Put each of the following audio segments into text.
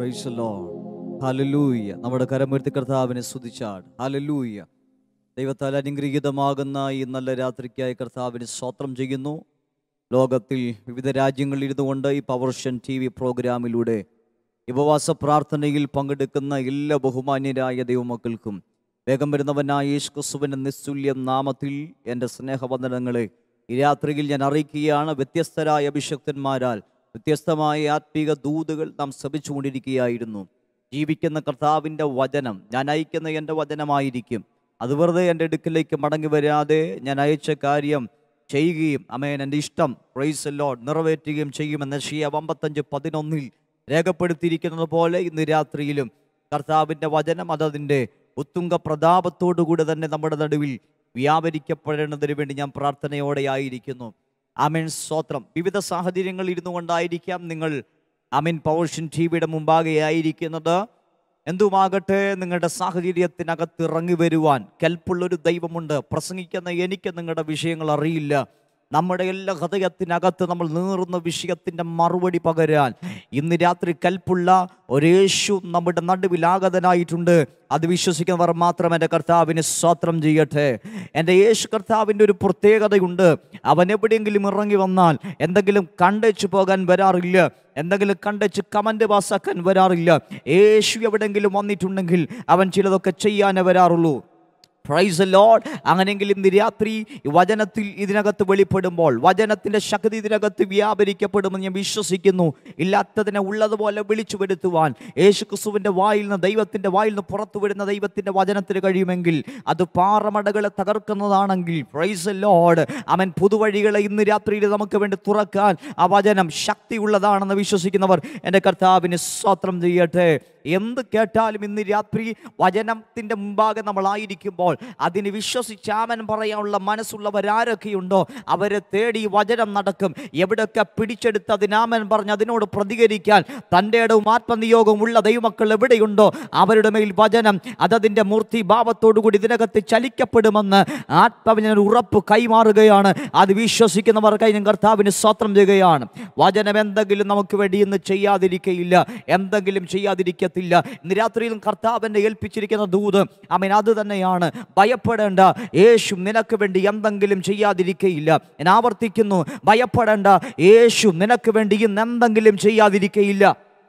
Praise Lord hallelujah നമ്മുടെ കരമുയർത്തി കർത്താവിനെ സ്തുതിച്ചാട് hallelujah ദൈവത്താൽ അനുഗ്രഹീതമാകുന്ന ഈ നല്ല രാത്രിക്കായി കർത്താവിന് സ്തോത്രം ചെയ്യുന്നു ലോകത്തിൽ വിവിധ രാജ്യങ്ങളിൽ ഇരുന്നുകൊണ്ട് ഈ പവർഷൻ ടി വി പ്രോഗ്രാമിലൂടെ ഉപവാസ പ്രാർത്ഥനയിൽ പങ്കെടുക്കുന്ന എല്ലാ ബഹുമാന്യരായ ദൈവമക്കൾക്കും വേഗം വരുന്നവനായ യേശു ക്രിസ്തുവിൻ്റെ നിസ്തുല്യ നാമത്തിൽ എൻ്റെ സ്നേഹവന്ദനങ്ങളെ ഈ രാത്രിയിൽ ഞാൻ അറിയിക്കുകയാണ് വ്യത്യസ്തരായ അഭിഷക്തന്മാരാൽ വ്യത്യസ്തമായ ആത്മീക ദൂതുകൾ നാം ശ്രമിച്ചുകൊണ്ടിരിക്കുകയായിരുന്നു ജീവിക്കുന്ന കർത്താവിൻ്റെ വചനം ഞാൻ അയക്കുന്ന എൻ്റെ വചനമായിരിക്കും അത് വെറുതെ എൻ്റെ അടുക്കിലേക്ക് മടങ്ങി വരാതെ ഞാൻ അയച്ച കാര്യം ചെയ്യുകയും അമേൻ എൻ്റെ ഇഷ്ടം പ്രൈസ് ലോഡ് നിറവേറ്റുകയും ചെയ്യുമെന്ന് ഷിയ അമ്പത്തഞ്ച് പതിനൊന്നിൽ രേഖപ്പെടുത്തിയിരിക്കുന്നത് പോലെ ഇന്ന് രാത്രിയിലും കർത്താവിൻ്റെ വചനം അതതിൻ്റെ ഉത്തുംഗ പ്രതാപത്തോടുകൂടി തന്നെ നമ്മുടെ നടുവിൽ വ്യാപരിക്കപ്പെടേണ്ടതിന് വേണ്ടി ഞാൻ പ്രാർത്ഥനയോടെ ആയിരിക്കുന്നു അമീൻ സ്തോത്രം വിവിധ സാഹചര്യങ്ങളിൽ ഇരുന്നു കൊണ്ടായിരിക്കാം നിങ്ങൾ അമീൻ പവർഷൻ ടി വിയുടെ മുമ്പാകെ ആയിരിക്കുന്നത് എന്തുമാകട്ടെ നിങ്ങളുടെ സാഹചര്യത്തിനകത്ത് ഇറങ്ങി വരുവാൻ കെൽപ്പുള്ളൊരു ദൈവമുണ്ട് പ്രസംഗിക്കുന്ന എനിക്ക് നിങ്ങളുടെ വിഷയങ്ങൾ അറിയില്ല നമ്മുടെ എല്ലാ ഹൃദയത്തിനകത്ത് നമ്മൾ നീറുന്ന വിഷയത്തിൻ്റെ മറുപടി പകരാൻ ഇന്ന് രാത്രി കൽപ്പുള്ള ഒരേശു നമ്മുടെ നടുവിലാഗതനായിട്ടുണ്ട് അത് വിശ്വസിക്കുന്നവർ മാത്രം എൻ്റെ കർത്താവിന് സ്വാത്രം ചെയ്യട്ടെ എൻ്റെ യേശു കർത്താവിൻ്റെ ഒരു പ്രത്യേകതയുണ്ട് അവൻ എവിടെയെങ്കിലും ഇറങ്ങി വന്നാൽ എന്തെങ്കിലും കണ്ടേച്ചു പോകാൻ വരാറില്ല എന്തെങ്കിലും കണ്ടേച്ച് കമൻ്റ് പാസ്സാക്കാൻ വരാറില്ല യേശു എവിടെയെങ്കിലും വന്നിട്ടുണ്ടെങ്കിൽ അവൻ ചിലതൊക്കെ ചെയ്യാനേ വരാറുള്ളൂ പ്രൈസ് ലോഡ് അങ്ങനെയെങ്കിൽ ഇന്ന് രാത്രി ഈ വചനത്തിൽ ഇതിനകത്ത് വെളിപ്പെടുമ്പോൾ വചനത്തിൻ്റെ ശക്തി ഇതിനകത്ത് വ്യാപരിക്കപ്പെടുമെന്ന് ഞാൻ വിശ്വസിക്കുന്നു ഇല്ലാത്തതിനെ ഉള്ളതുപോലെ വിളിച്ചു വരുത്തുവാൻ യേശു ക്രിസ്തുവിൻ്റെ വായിൽ നിന്ന് ദൈവത്തിൻ്റെ വായിൽ നിന്ന് പുറത്തു വരുന്ന ദൈവത്തിൻ്റെ വചനത്തിന് കഴിയുമെങ്കിൽ അത് പാറമടകളെ തകർക്കുന്നതാണെങ്കിൽ പ്രൈസ് ലോഡ് അവൻ പുതുവഴികളെ ഇന്ന് രാത്രിയിൽ നമുക്ക് വേണ്ടി തുറക്കാൻ ആ വചനം ശക്തിയുള്ളതാണെന്ന് വിശ്വസിക്കുന്നവർ എൻ്റെ കർത്താവിന് സ്വാത്രം ചെയ്യട്ടെ എന്ത് കേട്ടാലും ഇന്ന് രാത്രി വചനത്തിൻ്റെ മുമ്പാകെ നമ്മളായിരിക്കുമ്പോൾ അതിന് വിശ്വസിച്ചാമൻ പറയാനുള്ള മനസ്സുള്ളവരാരൊക്കെയുണ്ടോ അവരെ തേടി ഈ വചനം നടക്കും എവിടെയൊക്കെ പിടിച്ചെടുത്ത് അതിനാമൻ പറഞ്ഞ് അതിനോട് പ്രതികരിക്കാൻ തൻ്റെ ഇടവും ആത്മനിയോഗവും ഉള്ള ദൈവമക്കൾ എവിടെയുണ്ടോ അവരുടെ മേൽ വചനം അതതിൻ്റെ മൂർത്തി ഭാവത്തോടുകൂടി ഇതിനകത്ത് ചലിക്കപ്പെടുമെന്ന് ആത്മാവിന് ഞാൻ ഉറപ്പ് കൈമാറുകയാണ് അത് വിശ്വസിക്കുന്നവർക്കായി ഞാൻ കർത്താവിന് സ്വത്രം ചെയ്യുകയാണ് വചനം എന്തെങ്കിലും നമുക്ക് വേണ്ടി ഇന്ന് ചെയ്യാതിരിക്കയില്ല എന്തെങ്കിലും ചെയ്യാതിരിക്കത്തില്ല ഇന്ന് രാത്രിയിലും കർത്താവിനെ ഏൽപ്പിച്ചിരിക്കുന്ന ദൂത് അമീൻ അത് തന്നെയാണ് ഭയപ്പെടേണ്ട യേശു നിനക്ക് വേണ്ടി എന്തെങ്കിലും ചെയ്യാതിരിക്കയില്ല ഞാൻ ആവർത്തിക്കുന്നു ഭയപ്പെടേണ്ട യേശു നിനക്ക് വേണ്ടി ഇന്ന് എന്തെങ്കിലും ചെയ്യാതിരിക്കയില്ല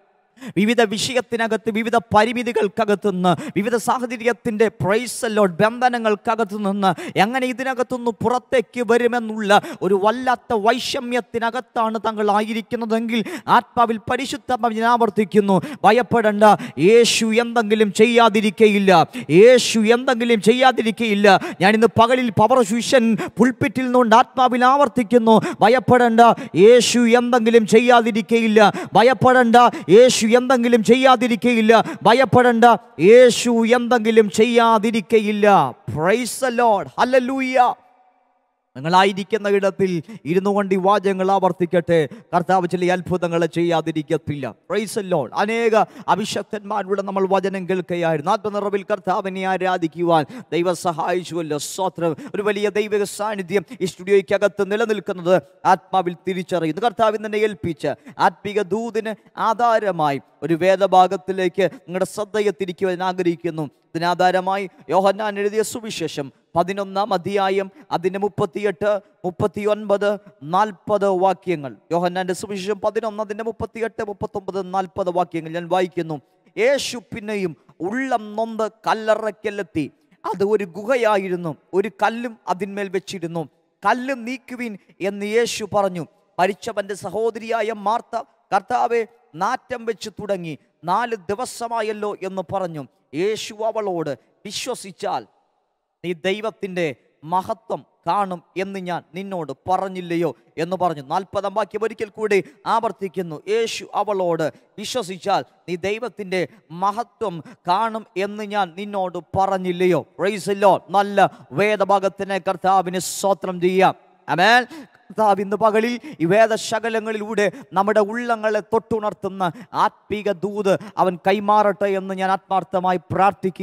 വിവിധ വിഷയത്തിനകത്ത് വിവിധ പരിമിതികൾക്കകത്തു നിന്ന് വിവിധ സാഹചര്യത്തിൻ്റെ പ്രൈസലോഡ് ബന്ധനങ്ങൾക്കകത്തു നിന്ന് എങ്ങനെ ഇതിനകത്തുനിന്ന് പുറത്തേക്ക് വരുമെന്നുള്ള ഒരു വല്ലാത്ത വൈഷമ്യത്തിനകത്താണ് തങ്ങൾ ആയിരിക്കുന്നതെങ്കിൽ ആത്മാവിൽ പരിശുദ്ധ ഞാൻ ആവർത്തിക്കുന്നു ഭയപ്പെടേണ്ട യേശു എന്തെങ്കിലും ചെയ്യാതിരിക്കയില്ല യേശു എന്തെങ്കിലും ചെയ്യാതിരിക്കയില്ല ഞാൻ ഇന്ന് പകലിൽ പവർ വിഷൻ പുൽപ്പിറ്റിൽ നിന്നുകൊണ്ട് ആത്മാവിൽ ആവർത്തിക്കുന്നു ഭയപ്പെടേണ്ട യേശു എന്തെങ്കിലും ചെയ്യാതിരിക്കയില്ല ഭയപ്പെടേണ്ട യേശു എന്തെങ്കിലും ചെയ്യാതിരിക്കയില്ല ഭയപ്പെടേണ്ട യേശു എന്തെങ്കിലും ചെയ്യാതിരിക്കയില്ല പ്രൈസ് ലോഡ് ഹല്ലേലൂയ നിങ്ങളായിരിക്കുന്ന ഇടത്തിൽ ഇരുന്നു കൊണ്ട് ഈ വാചകങ്ങൾ ആവർത്തിക്കട്ടെ കർത്താവ് ചില അത്ഭുതങ്ങൾ ചെയ്യാതിരിക്കത്തില്ല പ്രൈസ് ലോഡ് അനേക അഭിഷക്തന്മാരുടെ നമ്മൾ വചനം കേൾക്കുകയായിരുന്നു ആത്മനിറവിൽ കർത്താവിനെ ആരാധിക്കുവാൻ ദൈവം സഹായിച്ചുവല്ലോ സ്വത്രം ഒരു വലിയ ദൈവിക സാന്നിധ്യം ഈ സ്റ്റുഡിയോയ്ക്കകത്ത് നിലനിൽക്കുന്നത് ആത്മാവിൽ തിരിച്ചറിയുന്നു കർത്താവിൽ തന്നെ ഏൽപ്പിച്ച് ആത്മിക ദൂതിന് ആധാരമായി ഒരു വേദഭാഗത്തിലേക്ക് നിങ്ങളുടെ ശ്രദ്ധയെ തിരിക്കുവാൻ ആഗ്രഹിക്കുന്നു ഇതിനാധാരമായി യോഹന്നാൻ എഴുതിയ സുവിശേഷം പതിനൊന്നാം അധ്യായം അതിൻ്റെ മുപ്പത്തിയെട്ട് മുപ്പത്തി ഒൻപത് നാൽപ്പത് വാക്യങ്ങൾ യോഹന്നാൻ്റെ സുവിശേഷം പതിനൊന്ന് അതിൻ്റെ മുപ്പത്തിയെട്ട് മുപ്പത്തൊമ്പത് നാൽപ്പത് വാക്യങ്ങൾ ഞാൻ വായിക്കുന്നു യേശു പിന്നെയും ഉള്ളം നൊന്ത് കല്ലറയ്ക്കലെത്തി അത് ഒരു ഗുഹയായിരുന്നു ഒരു കല്ലും അതിന്മേൽ വെച്ചിരുന്നു കല്ല് നീക്കുവിൻ എന്ന് യേശു പറഞ്ഞു മരിച്ചവന്റെ സഹോദരിയായ മാർത്ത കർത്താവെ നാറ്റം വെച്ച് തുടങ്ങി നാല് ദിവസമായല്ലോ എന്ന് പറഞ്ഞു യേശു അവളോട് വിശ്വസിച്ചാൽ നീ ദൈവത്തിൻ്റെ മഹത്വം കാണും എന്ന് ഞാൻ നിന്നോട് പറഞ്ഞില്ലയോ എന്ന് പറഞ്ഞു നാൽപ്പതാം വാക്യം ഒരിക്കൽ കൂടി ആവർത്തിക്കുന്നു യേശു അവളോട് വിശ്വസിച്ചാൽ നീ ദൈവത്തിൻ്റെ മഹത്വം കാണും എന്ന് ഞാൻ നിന്നോട് പറഞ്ഞില്ലയോ പ്രൈസല്ലോ നല്ല വേദഭാഗത്തിനെ കർത്താവിന് സ്വത്രം ചെയ്യാം അമേൻ കർത്താവ് ഇന്ന് പകലിൽ ഈ വേദശകലങ്ങളിലൂടെ നമ്മുടെ ഉള്ളങ്ങളെ തൊട്ടുണർത്തുന്ന ആത്മീക ദൂത് അവൻ കൈമാറട്ടെ എന്ന് ഞാൻ ആത്മാർത്ഥമായി പ്രാർത്ഥിക്കുകയും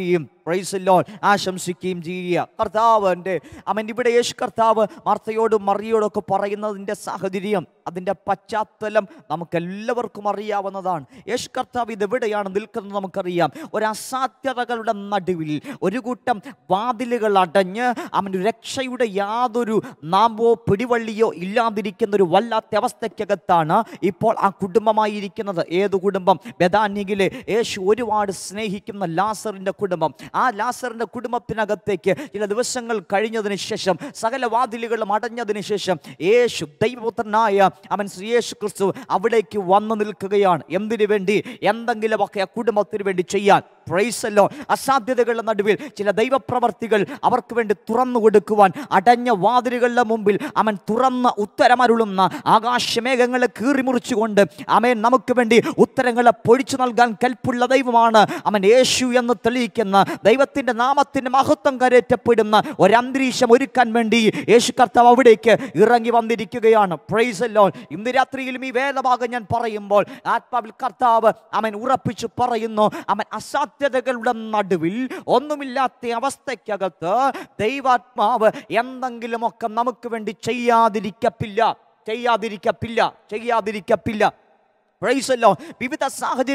പ്രൈസ് ലോൾ ആശംസിക്കുകയും ചെയ്യുക കർത്താവിൻ്റെ അവൻ ഇവിടെ യേശു കർത്താവ് മാർത്തയോടും മറിയോടും ഒക്കെ പറയുന്നതിൻ്റെ സാഹചര്യം അതിൻ്റെ പശ്ചാത്തലം നമുക്കെല്ലാവർക്കും അറിയാവുന്നതാണ് യേശു കർത്താവ് ഇതെവിടെയാണ് നിൽക്കുന്നത് നമുക്കറിയാം ഒരു അസാധ്യതകളുടെ നടുവിൽ ഒരു കൂട്ടം വാതിലുകൾ അടഞ്ഞ് അവന് രക്ഷയുടെ യാതൊരു നാമ്പോ പിടിവള്ളിയോ ഇല്ലാതിരിക്കുന്ന ഒരു വല്ലാത്ത അവസ്ഥയ്ക്കകത്താണ് ഇപ്പോൾ ആ കുടുംബമായിരിക്കുന്നത് ഏത് കുടുംബം ബദാന്യയിലെ യേശു ഒരുപാട് സ്നേഹിക്കുന്ന ലാസറിൻ്റെ കുടുംബം ആ ലാസറിൻ്റെ കുടുംബത്തിനകത്തേക്ക് ചില ദിവസങ്ങൾ കഴിഞ്ഞതിന് ശേഷം സകല വാതിലുകളും അടഞ്ഞതിന് ശേഷം യേശു ദൈവപുത്രനായ അവൻ ശ്രീ യേശു ക്രിസ്തു അവിടേക്ക് വന്നു നിൽക്കുകയാണ് എന്തിനു വേണ്ടി എന്തെങ്കിലുമൊക്കെ ആ കുടുംബത്തിന് വേണ്ടി ചെയ്യാൻ പ്രൈസല്ലോ അസാധ്യതകളുടെ നടുവിൽ ചില ദൈവപ്രവർത്തികൾ അവർക്ക് വേണ്ടി തുറന്നു കൊടുക്കുവാൻ അടഞ്ഞ വാതിലുകളുടെ മുമ്പിൽ അവൻ തുറന്ന ഉത്തരമരുളുന്ന ആകാശമേഘങ്ങളെ കീറിമുറിച്ചുകൊണ്ട് അവൻ നമുക്ക് വേണ്ടി ഉത്തരങ്ങളെ പൊഴിച്ചു നൽകാൻ കൽപ്പുള്ള ദൈവമാണ് അവൻ യേശു എന്ന് തെളിയിക്കുന്ന ദൈവത്തിന്റെ നാമത്തിന്റെ മഹത്വം കരയറ്റപ്പെടുന്ന ഒരന്തരീക്ഷം ഒരുക്കാൻ വേണ്ടി യേശു കർത്താവ് അവിടേക്ക് ഇറങ്ങി വന്നിരിക്കുകയാണ് പ്രൈസല്ലോ ഇന്ന് രാത്രിയിലും ഈ വേദഭാഗം ഞാൻ പറയുമ്പോൾ ആത്മാവിൽ കർത്താവ് അവൻ ഉറപ്പിച്ചു പറയുന്നു അവൻ അസാധ്യതകളുടെ നടുവിൽ ഒന്നുമില്ലാത്ത അവസ്ഥയ്ക്കകത്ത് ദൈവാത്മാവ് എന്തെങ്കിലുമൊക്കെ നമുക്ക് വേണ്ടി ചെയ്യാതിരിക്കപ്പില്ല ചെയ്യാതിരിക്കപ്പില്ല ചെയ്യാതിരിക്കപ്പില്ല പ്രൈസല്ലോ വിവിധ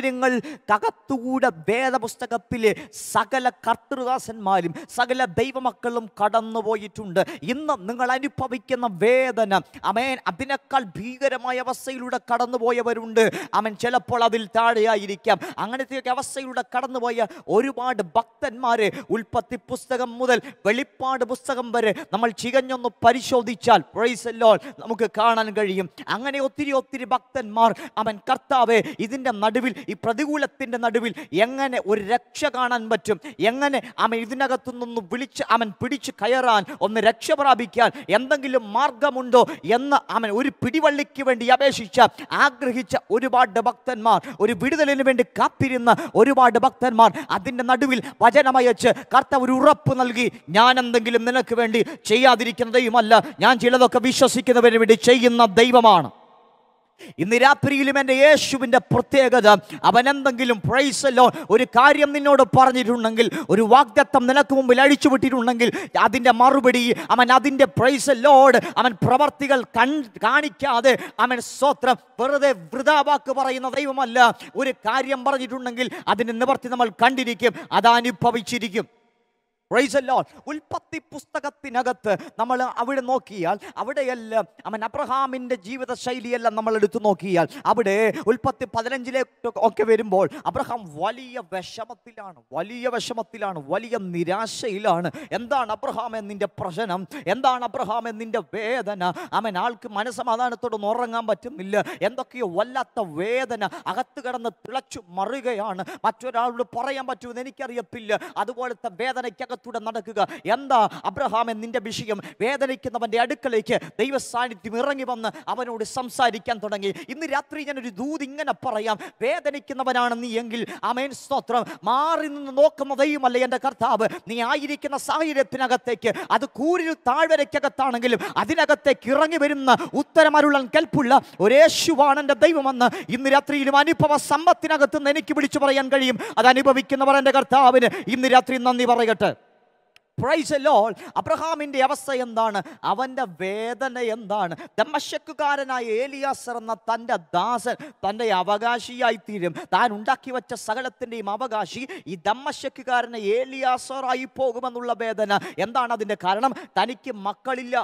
സാഹചര്യങ്ങൾക്കകത്തൂടെ വേദപുസ്തകത്തിലെ സകല കർത്തൃദാസന്മാരും സകല ദൈവമക്കളും കടന്നുപോയിട്ടുണ്ട് ഇന്ന് നിങ്ങൾ അനുഭവിക്കുന്ന വേദന അമേൻ അതിനേക്കാൾ ഭീകരമായ അവസ്ഥയിലൂടെ കടന്നുപോയവരുണ്ട് അവൻ ചിലപ്പോൾ അതിൽ താഴെയായിരിക്കാം അങ്ങനത്തെ അവസ്ഥയിലൂടെ കടന്നുപോയ ഒരുപാട് ഭക്തന്മാരെ ഉൽപ്പത്തി പുസ്തകം മുതൽ വെളിപ്പാട് പുസ്തകം വരെ നമ്മൾ ചികഞ്ഞൊന്ന് പരിശോധിച്ചാൽ പ്രൈസല്ലോ നമുക്ക് കാണാൻ കഴിയും അങ്ങനെ ഒത്തിരി ഒത്തിരി ഭക്തന്മാർ അവൻ കർത്താവെ ഇതിൻ്റെ നടുവിൽ ഈ പ്രതികൂലത്തിൻ്റെ നടുവിൽ എങ്ങനെ ഒരു രക്ഷ കാണാൻ പറ്റും എങ്ങനെ അവൻ ഇതിനകത്തു നിന്ന് വിളിച്ച് അവൻ പിടിച്ച് കയറാൻ ഒന്ന് രക്ഷ പ്രാപിക്കാൻ എന്തെങ്കിലും മാർഗമുണ്ടോ എന്ന് അവൻ ഒരു പിടിവള്ളിക്ക് വേണ്ടി അപേക്ഷിച്ച ആഗ്രഹിച്ച ഒരുപാട് ഭക്തന്മാർ ഒരു വിടുതലിന് വേണ്ടി കാത്തിരുന്ന ഒരുപാട് ഭക്തന്മാർ അതിൻ്റെ നടുവിൽ വചനമയച്ച് കർത്താവ് ഒരു ഉറപ്പ് നൽകി ഞാൻ എന്തെങ്കിലും നിനക്ക് വേണ്ടി ചെയ്യാതിരിക്കുന്ന ദൈവമല്ല ഞാൻ ചിലതൊക്കെ വിശ്വസിക്കുന്നവന് വേണ്ടി ചെയ്യുന്ന ദൈവമാണ് ഇന്ന് രാത്രിയിലും എൻ്റെ യേശുവിൻ്റെ പ്രത്യേകത അവൻ എന്തെങ്കിലും പ്രൈസല്ലോ ഒരു കാര്യം നിന്നോട് പറഞ്ഞിട്ടുണ്ടെങ്കിൽ ഒരു വാഗ്ദത്തം നിനക്ക് മുമ്പിൽ അഴിച്ചുവിട്ടിട്ടുണ്ടെങ്കിൽ അതിൻ്റെ മറുപടി അവൻ അതിൻ്റെ പ്രൈസല്ലോട് അവൻ പ്രവർത്തികൾ കൺ കാണിക്കാതെ അവൻ സ്വത്രം വെറുതെ വൃതാവാക്ക് പറയുന്ന ദൈവമല്ല ഒരു കാര്യം പറഞ്ഞിട്ടുണ്ടെങ്കിൽ അതിന് നിവർത്തി നമ്മൾ കണ്ടിരിക്കും അത് അനുഭവിച്ചിരിക്കും Praise the Lord. ഉൽപ്പത്തി പുസ്തകത്തിനകത്ത് നമ്മൾ അവിടെ നോക്കിയാൽ അവിടെയെല്ലാം അവൻ അബ്രഹാമിൻ്റെ ജീവിത ശൈലിയെല്ലാം നമ്മൾ എടുത്തു നോക്കിയാൽ അവിടെ ഉൽപ്പത്തി പതിനഞ്ചിലേക്ക് ഒക്കെ വരുമ്പോൾ അബ്രഹാം വലിയ വിഷമത്തിലാണ് വലിയ വിഷമത്തിലാണ് വലിയ നിരാശയിലാണ് എന്താണ് അബ്രഹാം എന്നിൻ്റെ പ്രശ്നം എന്താണ് അബ്രഹാം എന്നിൻ്റെ വേദന അവൻ ആൾക്ക് മനസ്സമാധാനത്തോടൊന്നും ഉറങ്ങാൻ പറ്റുന്നില്ല എന്തൊക്കെയോ വല്ലാത്ത വേദന അകത്ത് കിടന്ന് തിളച്ചു മറുകയാണ് മറ്റൊരാളോട് പറയാൻ പറ്റുമെന്ന് എനിക്കറിയത്തില്ല അതുപോലത്തെ വേദനയ്ക്കകത്തൂടെ നടക്കുക എന്താ അബ്രഹാമെ നിന്റെ വിഷയം വേദനിക്കുന്നവന്റെ അടുക്കലേക്ക് ദൈവ സാന്നിധ്യം ഇറങ്ങി വന്ന് അവനോട് സംസാരിക്കാൻ തുടങ്ങി ഇന്ന് രാത്രി ഞാൻ ഒരു ദൂത് ഇങ്ങനെ പറയാം വേദനിക്കുന്നവനാണ് നീ എങ്കിൽ അമേൻ സ്തോത്രം മാറി നിന്ന് നോക്കുന്ന ദൈവമല്ല എൻ്റെ കർത്താവ് നീ ആയിരിക്കുന്ന സാഹചര്യത്തിനകത്തേക്ക് അത് കൂരിൽ താഴ്വരയ്ക്കകത്താണെങ്കിലും അതിനകത്തേക്ക് ഇറങ്ങി വരുന്ന ഉത്തരമരുളൻ കൽപ്പുള്ള ഒരേശുവാണ് എൻ്റെ ദൈവമെന്ന് ഇന്ന് രാത്രിയിലും അനുഭവ സമ്പത്തിനകത്ത് നിന്ന് എനിക്ക് വിളിച്ചു പറയാൻ കഴിയും അത് അനുഭവിക്കുന്നവർ എൻ്റെ കർത്താവിന് ഇന്ന് രാത്രി നന്ദി പറയട്ടെ പ്രൈസ് ലോൾ അബ്രഹാമിന്റെ അവസ്ഥ എന്താണ് അവന്റെ വേദന എന്താണ് ദമ്മശക്കുകാരനായ ഏലിയാസർ എന്ന തൻ്റെ ദാസൻ തൻ്റെ അവകാശിയായി തീരും താൻ ഉണ്ടാക്കി വെച്ച സകലത്തിൻ്റെയും അവകാശി ഈ ദമ്മശക്കുകാരനെ ഏലിയാസറായി പോകുമെന്നുള്ള വേദന എന്താണ് അതിൻ്റെ കാരണം തനിക്ക് മക്കളില്ല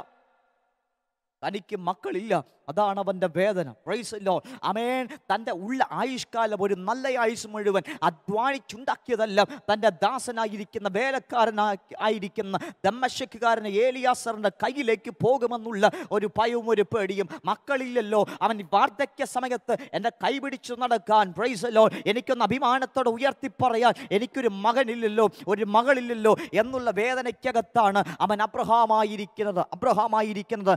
തനിക്ക് മക്കളില്ല അതാണ് അവൻ്റെ വേദന പ്രൈസ് ലോ അമേൻ തൻ്റെ ഉള്ള ആയുഷ്കാലം ഒരു നല്ല ആയുസ് മുഴുവൻ അധ്വാനിച്ചുണ്ടാക്കിയതല്ല തൻ്റെ ദാസനായിരിക്കുന്ന വേലക്കാരനായി ആയിരിക്കുന്ന ദമ്മശക്കുകാരന് ഏലിയാസറിൻ്റെ കയ്യിലേക്ക് പോകുമെന്നുള്ള ഒരു ഭയവും ഒരു പേടിയും മക്കളില്ലല്ലോ അവൻ വാർദ്ധക്യ സമയത്ത് എൻ്റെ കൈപിടിച്ചു നടക്കാൻ പ്രൈസ് ലോ എനിക്കൊന്ന് അഭിമാനത്തോടെ ഉയർത്തി പറയാൻ എനിക്കൊരു മകനില്ലല്ലോ ഒരു മകളില്ലല്ലോ എന്നുള്ള വേദനയ്ക്കകത്താണ് അവൻ അബ്രഹാമായിരിക്കുന്നത് അബ്രഹാമായിരിക്കുന്നത് ആ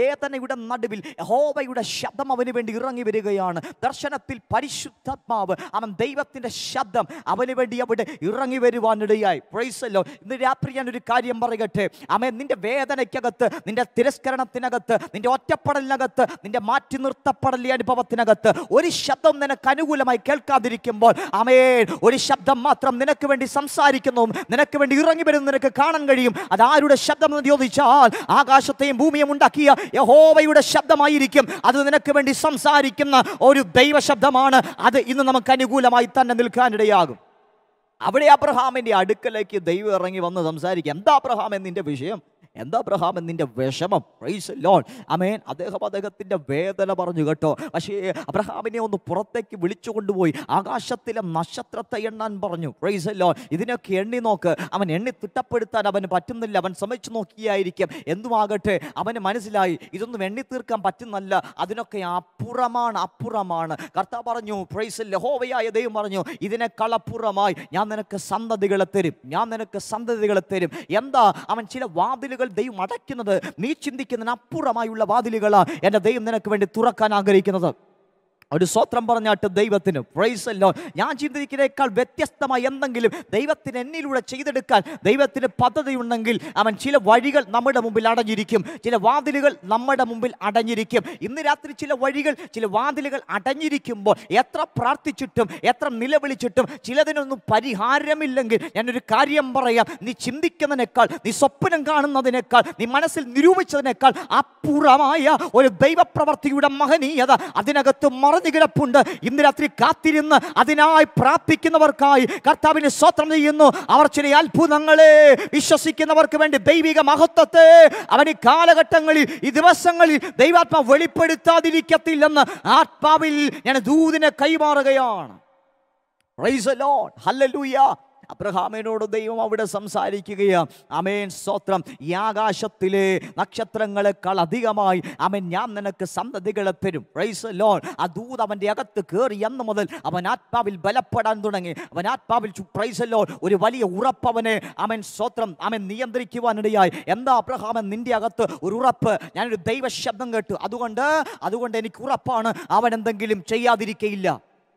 വേദനയുടെ നടുവിൽ യഹോവയുടെ ശബ്ദം അവന് വേണ്ടി ഇറങ്ങി വരികയാണ് ദർശനത്തിൽ പരിശുദ്ധാത്മാവ് അവൻ ദൈവത്തിന്റെ ശബ്ദം അവന് വേണ്ടി അവിടെ ഇറങ്ങി വരുവാനിടയായി പ്രൈസല്ലോ ഇന്ന് രാത്രി ഞാൻ ഒരു കാര്യം പറയട്ടെ അമേ നിന്റെ വേദനയ്ക്കകത്ത് നിന്റെ തിരസ്കരണത്തിനകത്ത് നിന്റെ ഒറ്റപ്പെടലിനകത്ത് നിന്റെ മാറ്റി നിർത്തപ്പെടലി അനുഭവത്തിനകത്ത് ഒരു ശബ്ദം നിനക്ക് അനുകൂലമായി കേൾക്കാതിരിക്കുമ്പോൾ അമേൻ ഒരു ശബ്ദം മാത്രം നിനക്ക് വേണ്ടി സംസാരിക്കുന്നു നിനക്ക് വേണ്ടി ഇറങ്ങി വരുന്ന നിനക്ക് കാണാൻ കഴിയും അത് ആരുടെ ശബ്ദം എന്ന് ചോദിച്ചാൽ ആകാശത്തെയും ഭൂമിയും ഉണ്ടാക്കിയ യഹോവയുടെ ശബ്ദമായിരിക്കും അത് നിനക്ക് വേണ്ടി സംസാരിക്കുന്ന ഒരു ദൈവ ശബ്ദമാണ് അത് ഇന്ന് നമുക്ക് അനുകൂലമായി തന്നെ നിൽക്കാനിടയാകും അവിടെ അബ്രഹാമിന്റെ അടുക്കലേക്ക് ദൈവം ഇറങ്ങി വന്ന് സംസാരിക്കുക എന്താ അബ്രഹാം എന്നിന്റെ വിഷയം എന്താ അബ്രഹാം എന്നിന്റെ വിഷമം പ്രൈസ് ലോൺ അമേൻ അദ്ദേഹം അദ്ദേഹത്തിന്റെ വേദന പറഞ്ഞു കേട്ടോ പക്ഷേ അബ്രഹാമിനെ ഒന്ന് പുറത്തേക്ക് വിളിച്ചു കൊണ്ടുപോയി ആകാശത്തിലെ നക്ഷത്രത്തെ എണ്ണാൻ പറഞ്ഞു പ്രൈസ് ലോൺ ഇതിനൊക്കെ എണ്ണി നോക്ക് അവൻ എണ്ണി തിട്ടപ്പെടുത്താൻ അവന് പറ്റുന്നില്ല അവൻ ശ്രമിച്ചു നോക്കിയായിരിക്കും എന്തുമാകട്ടെ അവന് മനസ്സിലായി ഇതൊന്നും എണ്ണി തീർക്കാൻ പറ്റുന്നല്ല അതിനൊക്കെ അപ്പുറമാണ് അപ്പുറമാണ് കർത്താവ് പറഞ്ഞു പ്രൈസ് ലഹോവയായ ദൈവം പറഞ്ഞു ഇതിനേക്കാൾ അപ്പുറമായി ഞാൻ നിനക്ക് സന്തതികളെ തരും ഞാൻ നിനക്ക് സന്തതികളെ തരും എന്താ അവൻ ചില വാതിലുകൾ ദൈവം അടയ്ക്കുന്നത് നീ ചിന്തിക്കുന്നതിന് അപ്പുറമായുള്ള വാതിലുകളാ എൻ്റെ ദൈവം നിനക്ക് വേണ്ടി തുറക്കാൻ ആഗ്രഹിക്കുന്നത് ഒരു സ്വത്രം പറഞ്ഞാട്ട് ദൈവത്തിന് പ്രൈസ് അല്ലോ ഞാൻ ചിന്തിക്കുന്നതിനേക്കാൾ വ്യത്യസ്തമായി എന്തെങ്കിലും ദൈവത്തിന് എന്നിലൂടെ ചെയ്തെടുക്കാൻ ദൈവത്തിന് പദ്ധതി ഉണ്ടെങ്കിൽ അവൻ ചില വഴികൾ നമ്മുടെ മുമ്പിൽ അടഞ്ഞിരിക്കും ചില വാതിലുകൾ നമ്മുടെ മുമ്പിൽ അടഞ്ഞിരിക്കും ഇന്ന് രാത്രി ചില വഴികൾ ചില വാതിലുകൾ അടഞ്ഞിരിക്കുമ്പോൾ എത്ര പ്രാർത്ഥിച്ചിട്ടും എത്ര നിലവിളിച്ചിട്ടും ചിലതിനൊന്നും പരിഹാരമില്ലെങ്കിൽ ഞാനൊരു കാര്യം പറയാം നീ ചിന്തിക്കുന്നതിനേക്കാൾ നീ സ്വപ്നം കാണുന്നതിനേക്കാൾ നീ മനസ്സിൽ നിരൂപിച്ചതിനേക്കാൾ അപ്പുറമായ ഒരു ദൈവപ്രവർത്തിയുടെ മഹനീയത അതിനകത്ത് മറഞ്ഞു കിടപ്പുണ്ട് ഇന്ന് രാത്രി കാത്തിരുന്ന് അതിനായി പ്രാർത്ഥിക്കുന്നവർക്കായി കർത്താവിന് സ്വത്രം ചെയ്യുന്നു അവർ ചില അത്ഭുതങ്ങളെ വിശ്വസിക്കുന്നവർക്ക് വേണ്ടി ദൈവിക മഹത്വത്തെ അവൻ ഈ കാലഘട്ടങ്ങളിൽ ഈ ദിവസങ്ങളിൽ ദൈവാത്മ വെളിപ്പെടുത്താതിരിക്കത്തില്ലെന്ന് ആത്മാവിൽ ഞാൻ ദൂതിനെ കൈമാറുകയാണ് Praise the Lord. Hallelujah. അബ്രഹാമിനോട് ദൈവം അവിടെ സംസാരിക്കുകയാണ് അമേൻ സ്തോത്രം ഈ ആകാശത്തിലെ നക്ഷത്രങ്ങളെക്കാൾ അധികമായി അമൻ ഞാൻ നിനക്ക് സന്തതികളെ തരും പ്രൈസ് ലോൺ ആ ദൂത് അവൻ്റെ അകത്ത് കയറി എന്ന് മുതൽ അവൻ ആത്മാവിൽ ബലപ്പെടാൻ തുടങ്ങി അവൻ ആത്മാവിൽ പ്രൈസ് ലോൺ ഒരു വലിയ ഉറപ്പ് അവനെ അവൻ സ്തോത്രം അവൻ നിയന്ത്രിക്കുവാനിടയായി എന്താ അബ്രഹാമൻ നിന്റെ അകത്ത് ഒരു ഉറപ്പ് ഞാനൊരു ദൈവ ശബ്ദം കേട്ടു അതുകൊണ്ട് അതുകൊണ്ട് എനിക്ക് ഉറപ്പാണ് അവൻ എന്തെങ്കിലും ചെയ്യാതിരിക്കയില്ല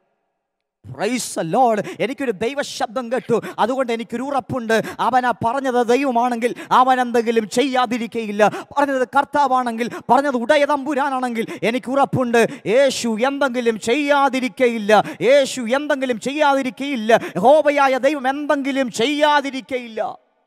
പ്രൈസ് ലോഡ് എനിക്കൊരു ദൈവ ശബ്ദം കേട്ടു അതുകൊണ്ട് എനിക്കൊരു ഉറപ്പുണ്ട് അവൻ ആ പറഞ്ഞത് ദൈവമാണെങ്കിൽ അവൻ എന്തെങ്കിലും ചെയ്യാതിരിക്കയില്ല പറഞ്ഞത് കർത്താവാണെങ്കിൽ പറഞ്ഞത് ഉടയ തമ്പുരാനാണെങ്കിൽ എനിക്ക് ഉറപ്പുണ്ട് യേശു എന്തെങ്കിലും ചെയ്യാതിരിക്കയില്ല യേശു എന്തെങ്കിലും ചെയ്യാതിരിക്കയില്ല ഹോബയായ ദൈവം എന്തെങ്കിലും ചെയ്യാതിരിക്കയില്ല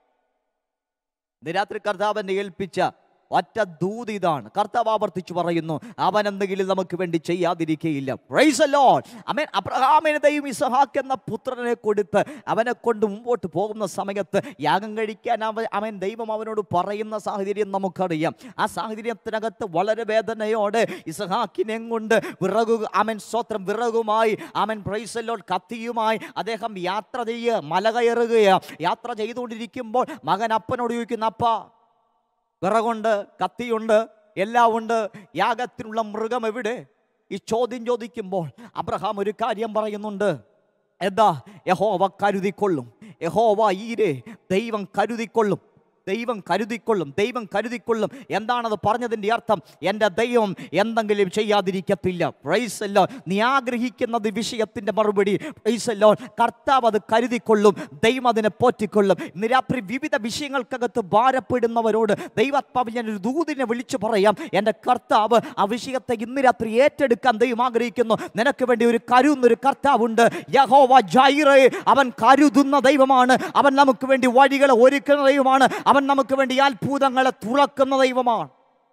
ഇന്ന് രാത്രി കർത്താവിനെ ഏൽപ്പിച്ച ഒറ്റ ദൂത് ഇതാണ് കർത്താവ് ആവർത്തിച്ചു പറയുന്നു അവൻ എന്തെങ്കിലും നമുക്ക് വേണ്ടി ചെയ്യാതിരിക്കയില്ല പ്രൈസ് ലോഡ് അമേൻ അബ്രഹാമിന് ദൈവം ഇസഹാക്ക് എന്ന പുത്രനെ കൊടുത്ത് അവനെ കൊണ്ട് മുമ്പോട്ട് പോകുന്ന സമയത്ത് യാഗം കഴിക്കാൻ അവൻ അവൻ ദൈവം അവനോട് പറയുന്ന സാഹചര്യം നമുക്കറിയാം ആ സാഹചര്യത്തിനകത്ത് വളരെ വേദനയോടെ ഇസഹാക്കിനെ കൊണ്ട് വിറകു അവൻ സ്വത്രം വിറകുമായി അവൻ പ്രൈസ് ലോഡ് കത്തിയുമായി അദ്ദേഹം യാത്ര ചെയ്യുക മല കയറുകയാണ് യാത്ര ചെയ്തുകൊണ്ടിരിക്കുമ്പോൾ മകൻ അപ്പനോട് ചോദിക്കുന്ന അപ്പ വിറകുണ്ട് കത്തിയുണ്ട് എല്ലാം ഉണ്ട് യാഗത്തിനുള്ള മൃഗം എവിടെ ഈ ചോദ്യം ചോദിക്കുമ്പോൾ അബ്രഹാം ഒരു കാര്യം പറയുന്നുണ്ട് എന്താ യഹോവ കരുതിക്കൊള്ളും യഹോവ ഈരെ ദൈവം കരുതിക്കൊള്ളും ദൈവം കരുതിക്കൊള്ളും ദൈവം കരുതിക്കൊള്ളും എന്താണത് പറഞ്ഞതിൻ്റെ അർത്ഥം എൻ്റെ ദൈവം എന്തെങ്കിലും ചെയ്യാതിരിക്കത്തില്ല പ്രൈസല്ലോ നീ ആഗ്രഹിക്കുന്നത് വിഷയത്തിൻ്റെ മറുപടി പ്രൈസല്ലോ കർത്താവ് അത് കരുതിക്കൊള്ളും ദൈവം അതിനെ പോറ്റിക്കൊള്ളും ഇന്ന് രാത്രി വിവിധ വിഷയങ്ങൾക്കകത്ത് ഭാരപ്പെടുന്നവരോട് ദൈവാത്മാവ് ഞാൻ ഒരു ദൂതിനെ വിളിച്ചു പറയാം എൻ്റെ കർത്താവ് ആ വിഷയത്തെ ഇന്ന് രാത്രി ഏറ്റെടുക്കാൻ ദൈവം ആഗ്രഹിക്കുന്നു നിനക്ക് വേണ്ടി ഒരു കരുന്നൊരു കർത്താവുണ്ട് യഹോവ ജൈറേ അവൻ കരുതുന്ന ദൈവമാണ് അവൻ നമുക്ക് വേണ്ടി വഴികളെ ഒരുക്കുന്ന ദൈവമാണ് അവൻ നമുക്ക് വേണ്ടി അത്ഭുതങ്ങളെ തുറക്കുന്ന ദൈവമാണ്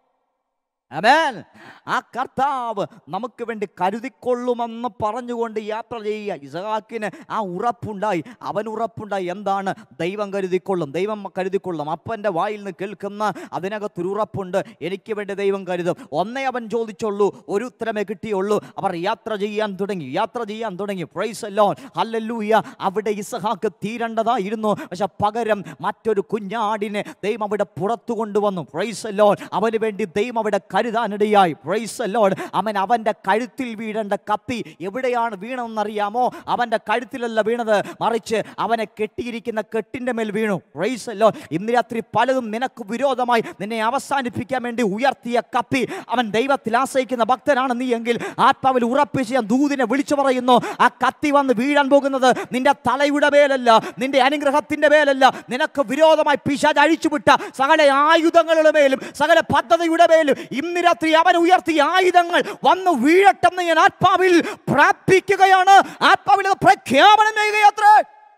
അമേൻ ആ കർത്താവ് നമുക്ക് വേണ്ടി കരുതിക്കൊള്ളുമെന്ന് പറഞ്ഞുകൊണ്ട് യാത്ര ചെയ്യുക ഇസഹാക്കിന് ആ ഉറപ്പുണ്ടായി അവൻ ഉറപ്പുണ്ടായി എന്താണ് ദൈവം കരുതിക്കൊള്ളും ദൈവം കരുതിക്കൊള്ളും അപ്പൻ്റെ വായിൽ നിന്ന് കേൾക്കുന്ന അതിനകത്തൊരു ഉറപ്പുണ്ട് എനിക്ക് വേണ്ടി ദൈവം കരുതും ഒന്നേ അവൻ ചോദിച്ചുള്ളൂ ഒരു ഉത്തരമേ കിട്ടിയുള്ളൂ അവർ യാത്ര ചെയ്യാൻ തുടങ്ങി യാത്ര ചെയ്യാൻ തുടങ്ങി പ്രൈസ് അല്ലോൺ ഹല്ലല്ലൂയ അവിടെ ഇസഹാക്ക് തീരേണ്ടതായിരുന്നു പക്ഷെ പകരം മറ്റൊരു കുഞ്ഞാടിനെ ദൈവം അവിടെ പുറത്തു കൊണ്ടുവന്നു പ്രൈസ് അല്ലോൺ അവന് വേണ്ടി ദൈവം അവിടെ കരുതാനിടയായി പ്രൈസ് ലോഡ് അവൻ അവൻ്റെ കഴുത്തിൽ വീഴേണ്ട കത്തി എവിടെയാണ് വീണതെന്നറിയാമോ അവൻ്റെ കഴുത്തിലല്ല വീണത് മറിച്ച് അവനെ കെട്ടിയിരിക്കുന്ന കെട്ടിൻ്റെ മേൽ വീണു പ്രൈസ് ലോ ഇന്ന് രാത്രി പലതും നിനക്ക് വിരോധമായി നിന്നെ അവസാനിപ്പിക്കാൻ വേണ്ടി ഉയർത്തിയ കത്തി അവൻ ദൈവത്തിൽ ആശ്രയിക്കുന്ന ഭക്തനാണ് നീ എങ്കിൽ ആത്മാവിൽ ഉറപ്പിച്ച് ഞാൻ ദൂതിനെ വിളിച്ചു പറയുന്നു ആ കത്തി വന്ന് വീഴാൻ പോകുന്നത് നിന്റെ തലയുടെ മേലല്ല നിന്റെ അനുഗ്രഹത്തിന്റെ മേലല്ല നിനക്ക് വിരോധമായി പിശാജ് അഴിച്ചുവിട്ട സകല ആയുധങ്ങളുടെ മേലും സകല പദ്ധതിയുടെ മേലും ഇന്ന് രാത്രി അവൻ ഉയർത്തിയ ആയുധങ്ങൾ വന്ന് വീഴട്ടെന്ന് ഞാൻ ആത്മാവിൽ പ്രാർത്ഥിക്കുകയാണ് ആത്മാവിൽ അത് പ്രഖ്യാപനം ചെയ്യുകയത്രേ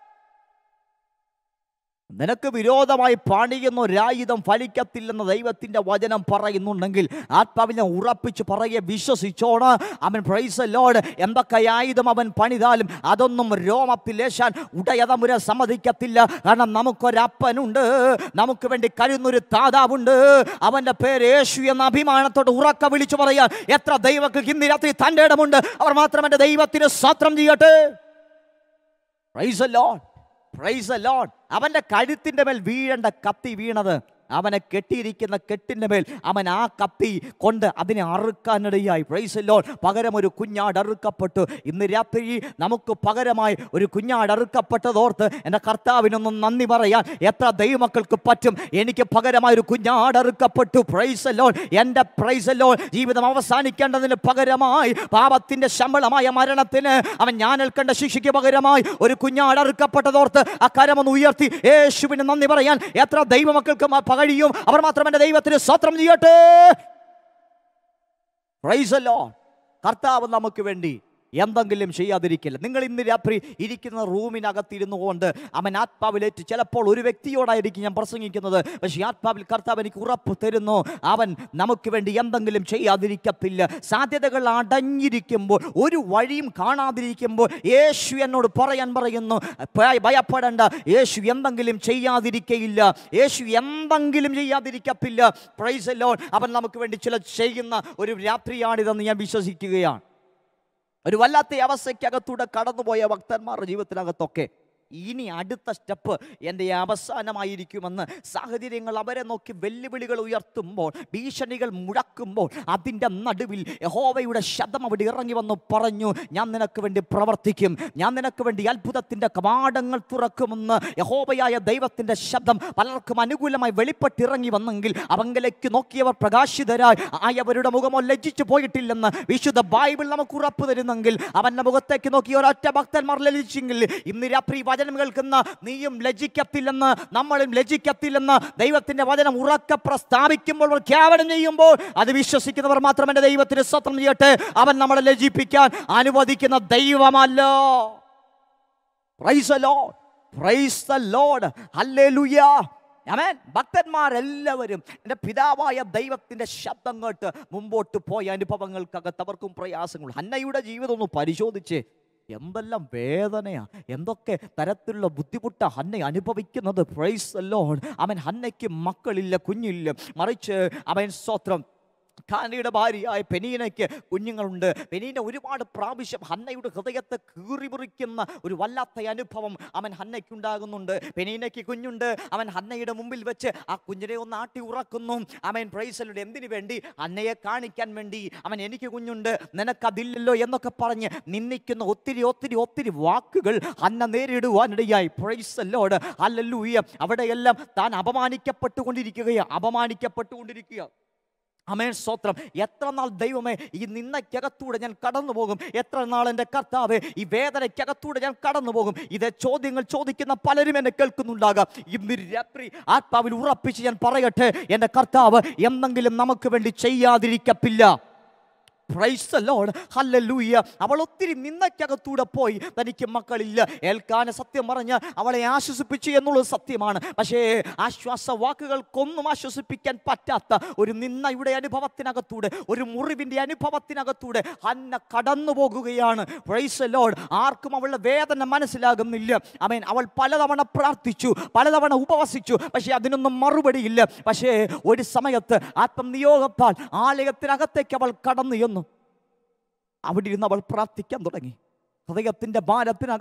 നിനക്ക് വിരോധമായി പണിയുന്ന ഒരായുധം ഫലിക്കത്തില്ലെന്ന് ദൈവത്തിന്റെ വചനം പറയുന്നുണ്ടെങ്കിൽ ആത്മാവിനെ ഉറപ്പിച്ച് പറയെ വിശ്വസിച്ചോണ് അവൻ പ്രൈസ് ലോഡ് എന്തൊക്കെ ആയുധം അവൻ പണിതാലും അതൊന്നും രോമത്തിലേശാൻ ഉടയതമുര സമ്മതിക്കത്തില്ല കാരണം നമുക്കൊരപ്പനുണ്ട് നമുക്ക് വേണ്ടി കരുന്നൊരു താതാവുണ്ട് അവന്റെ പേര് യേശു എന്ന അഭിമാനത്തോട് ഉറക്ക വിളിച്ചു പറയാൻ എത്ര ദൈവക്ക് ഇന്ന് രാത്രി തൻ്റെ ഇടമുണ്ട് അവർ മാത്രം എൻ്റെ ദൈവത്തിന് സ്വത്രം ചെയ്യട്ടെ പ്രൈസ് ലോഡ് പ്രൈസ് ലോഡ് അവന്റെ കഴുത്തിന്റെ മേൽ വീഴേണ്ട കത്തി വീണത് അവനെ കെട്ടിയിരിക്കുന്ന കെട്ടിന്റെ മേൽ അവൻ ആ കത്തി കൊണ്ട് അതിനെ അറുക്കാനിടയായി പ്രൈസ് ലോഡ് പകരം ഒരു കുഞ്ഞാട് അറുക്കപ്പെട്ടു ഇന്ന് രാത്രി നമുക്ക് പകരമായി ഒരു കുഞ്ഞാട് അറുക്കപ്പെട്ടതോർത്ത് എൻ്റെ കർത്താവിനൊന്നും നന്ദി പറയാൻ എത്ര ദൈവമക്കൾക്ക് പറ്റും എനിക്ക് പകരമായി ഒരു കുഞ്ഞാട് അറുക്കപ്പെട്ടു പ്രൈസ് ലോഡ് എൻ്റെ പ്രൈസ് ലോഡ് ജീവിതം അവസാനിക്കേണ്ടതിന് പകരമായി പാപത്തിന്റെ ശമ്പളമായ മരണത്തിന് അവൻ ഞാൻ ഏൽക്കേണ്ട ശിക്ഷയ്ക്ക് പകരമായി ഒരു കുഞ്ഞാട് അറുക്കപ്പെട്ടതോർത്ത് ആ കരമൊന്ന് ഉയർത്തി യേശുവിന് നന്ദി പറയാൻ എത്ര ദൈവമക്കൾക്ക് മ- പകഴിയും അവർ മാത്രം എൻ്റെ ദൈവത്തിന് സ്വത്രം ചെയ്യട്ടെ പ്രൈസ് Lord. കർത്താവ് നമുക്ക് വേണ്ടി എന്തെങ്കിലും ചെയ്യാതിരിക്കില്ല നിങ്ങൾ ഇന്ന് രാത്രി ഇരിക്കുന്ന റൂമിനകത്തിരുന്നു കൊണ്ട് അവൻ ആത്മാവിലേറ്റ് ചിലപ്പോൾ ഒരു വ്യക്തിയോടായിരിക്കും ഞാൻ പ്രസംഗിക്കുന്നത് പക്ഷേ ഈ ആത്മാവിൽ കർത്താവ് എനിക്ക് ഉറപ്പ് തരുന്നു അവൻ നമുക്ക് വേണ്ടി എന്തെങ്കിലും ചെയ്യാതിരിക്കത്തില്ല സാധ്യതകൾ അടഞ്ഞിരിക്കുമ്പോൾ ഒരു വഴിയും കാണാതിരിക്കുമ്പോൾ യേശു എന്നോട് പറയാൻ പറയുന്നു ഭയ- ഭയപ്പെടേണ്ട യേശു എന്തെങ്കിലും ചെയ്യാതിരിക്കയില്ല യേശു എന്തെങ്കിലും ചെയ്യാതിരിക്കത്തില്ല പ്രൈസ് ലോൺ അവൻ നമുക്ക് വേണ്ടി ചില ചെയ്യുന്ന ഒരു രാത്രിയാണിതെന്ന് ഞാൻ വിശ്വസിക്കുകയാണ് ഒരു വല്ലാത്ത അവസ്ഥയ്ക്കകത്തൂടെ കടന്നുപോയ ഭക്തന്മാരുടെ ജീവിതത്തിനകത്തൊക്കെ ഇനി അടുത്ത സ്റ്റെപ്പ് എൻ്റെ അവസാനമായിരിക്കുമെന്ന് സാഹചര്യങ്ങൾ അവരെ നോക്കി വെല്ലുവിളികൾ ഉയർത്തുമ്പോൾ ഭീഷണികൾ മുഴക്കുമ്പോൾ അതിൻ്റെ നടുവിൽ യഹോവയുടെ ശബ്ദം അവിടെ ഇറങ്ങി വന്നു പറഞ്ഞു ഞാൻ നിനക്ക് വേണ്ടി പ്രവർത്തിക്കും ഞാൻ നിനക്ക് വേണ്ടി അത്ഭുതത്തിൻ്റെ കവാടങ്ങൾ തുറക്കുമെന്ന് യഹോവയായ ദൈവത്തിൻ്റെ ശബ്ദം പലർക്കും അനുകൂലമായി വെളിപ്പെട്ടിറങ്ങി വന്നെങ്കിൽ അവങ്കിലേക്ക് നോക്കിയവർ പ്രകാശിതരായി ആയവരുടെ മുഖമോ ലജ്ജിച്ചു പോയിട്ടില്ലെന്ന് വിശുദ്ധ ബൈബിൾ നമുക്ക് ഉറപ്പ് തരുന്നെങ്കിൽ അവന്റെ മുഖത്തേക്ക് നോക്കി ഒരൊറ്റ ഭക്തന്മാർ ലജിച്ചെങ്കിൽ ഇന്ന് രാത്രി ഈ വചനം കേൾക്കുന്ന നീയും ലജിക്കത്തില്ലെന്ന് നമ്മളും ലജിക്കത്തില്ലെന്ന് ദൈവത്തിന്റെ വചനം ഉറക്കെ പ്രസ്താവിക്കുമ്പോൾ പ്രഖ്യാപനം ചെയ്യുമ്പോൾ അത് വിശ്വസിക്കുന്നവർ മാത്രം എൻ്റെ ദൈവത്തിന് സ്വത്രം ചെയ്യട്ടെ അവൻ നമ്മളെ ലജിപ്പിക്കാൻ അനുവദിക്കുന്ന ദൈവമല്ലോ praise the Lord. Praise the Lord. Hallelujah. Amen ഭക്തന്മാരെല്ലാവരും എൻ്റെ പിതാവായ ദൈവത്തിൻ്റെ ശബ്ദം കേട്ട് മുമ്പോട്ട് പോയ അനുഭവങ്ങൾക്കകത്ത് അവർക്കും പ്രയാസങ്ങൾ ഹന്നയുടെ ജീവിതം ഒന്ന് പരിശോധിച്ച് എന്തെല്ലാം വേദനയാ എന്തൊക്കെ തരത്തിലുള്ള ബുദ്ധിമുട്ടാ ഹന്ന അനുഭവിക്കുന്നത് പ്രൈസ് ലോഡ് അവൻ ഹന്നയ്ക്ക് മക്കളില്ല കുഞ്ഞില്ല മറിച്ച് അവൻ സ്വത്രം ഖാനയുടെ ഭാര്യയായ പെനീനയ്ക്ക് കുഞ്ഞുങ്ങളുണ്ട് പെനീന ഒരുപാട് പ്രാവശ്യം ഹന്നയുടെ ഹൃദയത്തെ കീറിമുറിക്കുന്ന ഒരു വല്ലാത്ത അനുഭവം അവൻ ഹന്നയ്ക്ക് ഉണ്ടാകുന്നുണ്ട് പെനീനയ്ക്ക് കുഞ്ഞുണ്ട് അവൻ ഹന്നയുടെ മുമ്പിൽ വെച്ച് ആ കുഞ്ഞിനെ ഒന്ന് ആട്ടി ഉറക്കുന്നു അവൻ പ്രൈസലുടെ എന്തിനു വേണ്ടി ഹന്നയെ കാണിക്കാൻ വേണ്ടി അവൻ എനിക്ക് കുഞ്ഞുണ്ട് നിനക്കതില്ലല്ലോ എന്നൊക്കെ പറഞ്ഞ് നിന്ദിക്കുന്ന ഒത്തിരി ഒത്തിരി ഒത്തിരി വാക്കുകൾ ഹന്ന നേരിടുവാനിടയായി പ്രൈസല്ലോട് അല്ലല്ലൂയ അവിടെയെല്ലാം താൻ അപമാനിക്കപ്പെട്ടുകൊണ്ടിരിക്കുകയാണ് അപമാനിക്കപ്പെട്ടുകൊണ്ടിരിക്കുക അമേൻ സ്തോത്രം എത്ര നാൾ ദൈവമേ ഈ നിന്നയ്ക്കകത്തൂടെ ഞാൻ കടന്നു പോകും എത്ര നാൾ എൻ്റെ കർത്താവേ ഈ വേദനയ്ക്കകത്തൂടെ ഞാൻ കടന്നു പോകും ഇതേ ചോദ്യങ്ങൾ ചോദിക്കുന്ന പലരും എന്നെ കേൾക്കുന്നുണ്ടാകാം ഇന്ന് രാത്രി ആത്മാവിൽ ഉറപ്പിച്ച് ഞാൻ പറയട്ടെ എൻ്റെ കർത്താവ് എന്തെങ്കിലും നമുക്ക് വേണ്ടി ചെയ്യാതിരിക്കത്തില്ല പ്രൈസ് the Lord. Hallelujah. അവൾ ഒത്തിരി നിന്നയ്ക്കകത്തൂടെ പോയി തനിക്ക് മക്കളില്ല ഏൽക്കാന സത്യം പറഞ്ഞ് അവളെ ആശ്വസിപ്പിച്ചു എന്നുള്ളത് സത്യമാണ് പക്ഷേ ആശ്വാസ വാക്കുകൾക്കൊന്നും ആശ്വസിപ്പിക്കാൻ പറ്റാത്ത ഒരു നിന്നയുടെ അനുഭവത്തിനകത്തൂടെ ഒരു മുറിവിൻ്റെ അനുഭവത്തിനകത്തൂടെ അന്ന കടന്നു പോകുകയാണ് പ്രൈസ് ലോഡ് ആർക്കും അവളുടെ വേദന മനസ്സിലാകുന്നില്ല അമേൻ അവൾ പലതവണ പ്രാർത്ഥിച്ചു പലതവണ ഉപവസിച്ചു പക്ഷേ അതിനൊന്നും മറുപടിയില്ല പക്ഷേ ഒരു സമയത്ത് ആത്മനിയോഗത്താൽ ആലയത്തിനകത്തേക്ക് അവൾ കടന്നു ചെന്നു അവിടെ ഇരുന്ന് അവൾ പ്രാർത്ഥിക്കാൻ തുടങ്ങി ഹൃദയത്തിൻ്റെ ഭാരത്തിനകത്ത്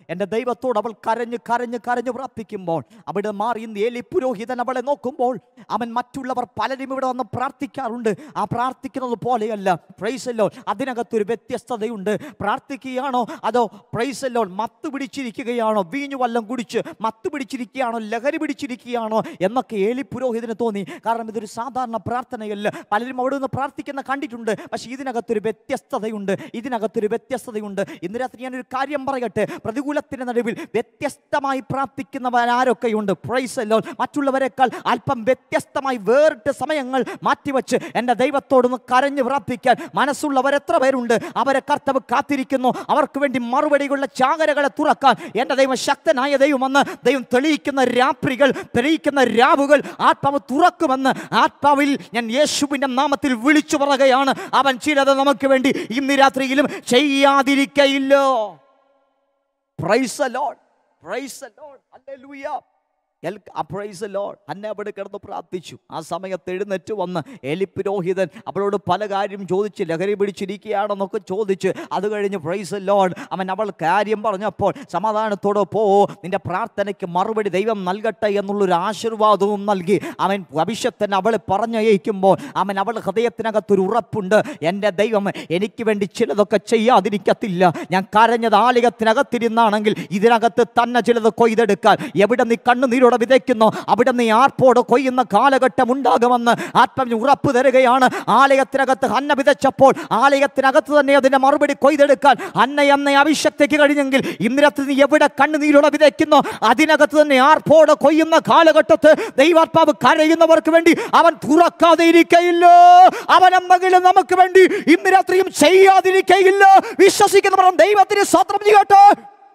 എൻ്റെ ദൈവത്തോട് അവൾ കരഞ്ഞ് കരഞ്ഞ് കരഞ്ഞ് പ്രാർത്ഥിക്കുമ്പോൾ അവിടെ മാറി ഇന്ന് ഏലി പുരോഹിതൻ അവളെ നോക്കുമ്പോൾ അവൻ മറ്റുള്ളവർ പലരും ഇവിടെ വന്ന് പ്രാർത്ഥിക്കാറുണ്ട് ആ പ്രാർത്ഥിക്കുന്നത് പോലെയല്ല പ്രൈസല്ലോ അതിനകത്തൊരു വ്യത്യസ്തതയുണ്ട് പ്രാർത്ഥിക്കുകയാണോ അതോ പ്രൈസല്ലോ മത്ത് പിടിച്ചിരിക്കുകയാണോ വീഞ്ഞു വല്ലം കുടിച്ച് മത്ത് പിടിച്ചിരിക്കുകയാണോ ലഹരി പിടിച്ചിരിക്കുകയാണോ എന്നൊക്കെ ഏലി പുരോഹിതന് തോന്നി കാരണം ഇതൊരു സാധാരണ പ്രാർത്ഥനയല്ല പലരും അവിടെ നിന്ന് പ്രാർത്ഥിക്കുന്ന കണ്ടിട്ടുണ്ട് പക്ഷേ ഇതിനകത്തൊരു വ്യത്യസ്തതയുണ്ട് ഇതിനകത്തൊരു വ്യത്യസ്തതയുണ്ട് ഇന്ന് രാത്രി ഞാനൊരു കാര്യം പറയട്ടെ പ്രതികൂലത്തിന്റെ നടുവിൽ വ്യത്യസ്തമായി പ്രാർത്ഥിക്കുന്നവരാരൊക്കെയുണ്ട് പ്രൈസല്ലോ മറ്റുള്ളവരെക്കാൾ അല്പം വ്യത്യസ്തമായി വേറിട്ട് സമയങ്ങൾ മാറ്റിവെച്ച് എൻ്റെ ദൈവത്തോടൊന്ന് കരഞ്ഞ് പ്രാർത്ഥിക്കാൻ മനസ്സുള്ളവർ എത്ര പേരുണ്ട് അവരെ കർത്തവ് കാത്തിരിക്കുന്നു അവർക്ക് വേണ്ടി മറുപടികളുടെ ചാകരകളെ തുറക്കാൻ എൻ്റെ ദൈവം ശക്തനായ ദൈവമെന്ന് ദൈവം തെളിയിക്കുന്ന രാത്രികൾ തെളിയിക്കുന്ന രാവുകൾ ആത്മാവ് തുറക്കുമെന്ന് ആത്മാവിൽ ഞാൻ യേശുവിൻ്റെ നാമത്തിൽ വിളിച്ചു പറയുകയാണ് അവൻ ചിലത് നമുക്ക് വേണ്ടി ഇന്ന് രാത്രിയിലും ചെയ്യാതിരിക്കയില്ലോ praise lord praise lord hallelujah praise lord അന്നെ അവിടെ കിടന്ന് പ്രാർത്ഥിച്ചു ആ സമയത്ത് എഴുന്നേറ്റ് വന്ന് എലിപുരോഹിതൻ അവളോട് പല കാര്യം ചോദിച്ച് ലഹരി പിടിച്ചിരിക്കുകയാണെന്നൊക്കെ ചോദിച്ച് അത് കഴിഞ്ഞ് പ്രൈസ് ലോഡ് അവൻ അവൾ കാര്യം പറഞ്ഞപ്പോൾ സമാധാനത്തോടെ പോ നിന്റെ പ്രാർത്ഥനയ്ക്ക് മറുപടി ദൈവം നൽകട്ടെ എന്നുള്ളൊരു ആശീർവാദവും നൽകി അവൻ ഭവിഷ്യത്തിന് അവളെ പറഞ്ഞയക്കുമ്പോൾ അവൻ അവളുടെ ഹൃദയത്തിനകത്തൊരു ഉറപ്പുണ്ട് എൻ്റെ ദൈവം എനിക്ക് വേണ്ടി ചിലതൊക്കെ ചെയ്യാതിരിക്കത്തില്ല ഞാൻ കരഞ്ഞത് ആലികത്തിനകത്തിരുന്നാണെങ്കിൽ ഇതിനകത്ത് തന്നെ ചിലത് കൊയ്തെടുക്കാൻ എവിടെ നീ കണ്ണുനീരോടെ വിതയ്ക്കുന്നു അവിടെ നീ ആർപ്പോടെ കൊയ്യുന്ന കാലഘട്ടം ഉണ്ടാകുമെന്ന് ആത്മാവിന് ഉറപ്പ് തരികയാണ് ആലയത്തിനകത്ത് ഹന്ന വിതച്ചപ്പോൾ ആലയത്തിനകത്ത് തന്നെ അതിന്റെ മറുപടി കൊയ്തെടുക്കാൻ അന്ന എന്ന അഭിഷക്തിക്ക് കഴിഞ്ഞെങ്കിൽ ഇന്നലത്ത് നീ എവിടെ കണ്ണുനീരോടെ വിതയ്ക്കുന്നു അതിനകത്ത് തന്നെ ആർപ്പോടെ കൊയ്യുന്ന കാലഘട്ടത്ത് ദൈവാത്മാവ് കരയുന്നവർക്ക് വേണ്ടി അവൻ തുറക്കാതെ ഇരിക്കയില്ലോ അവൻ എന്തെങ്കിലും നമുക്ക് വേണ്ടി ഇന്ന് രാത്രിയും ചെയ്യാതിരിക്കയില്ല വിശ്വസിക്കുന്നവർ ദൈവത്തിന് സ്വത്രം ചെയ്യട്ടെ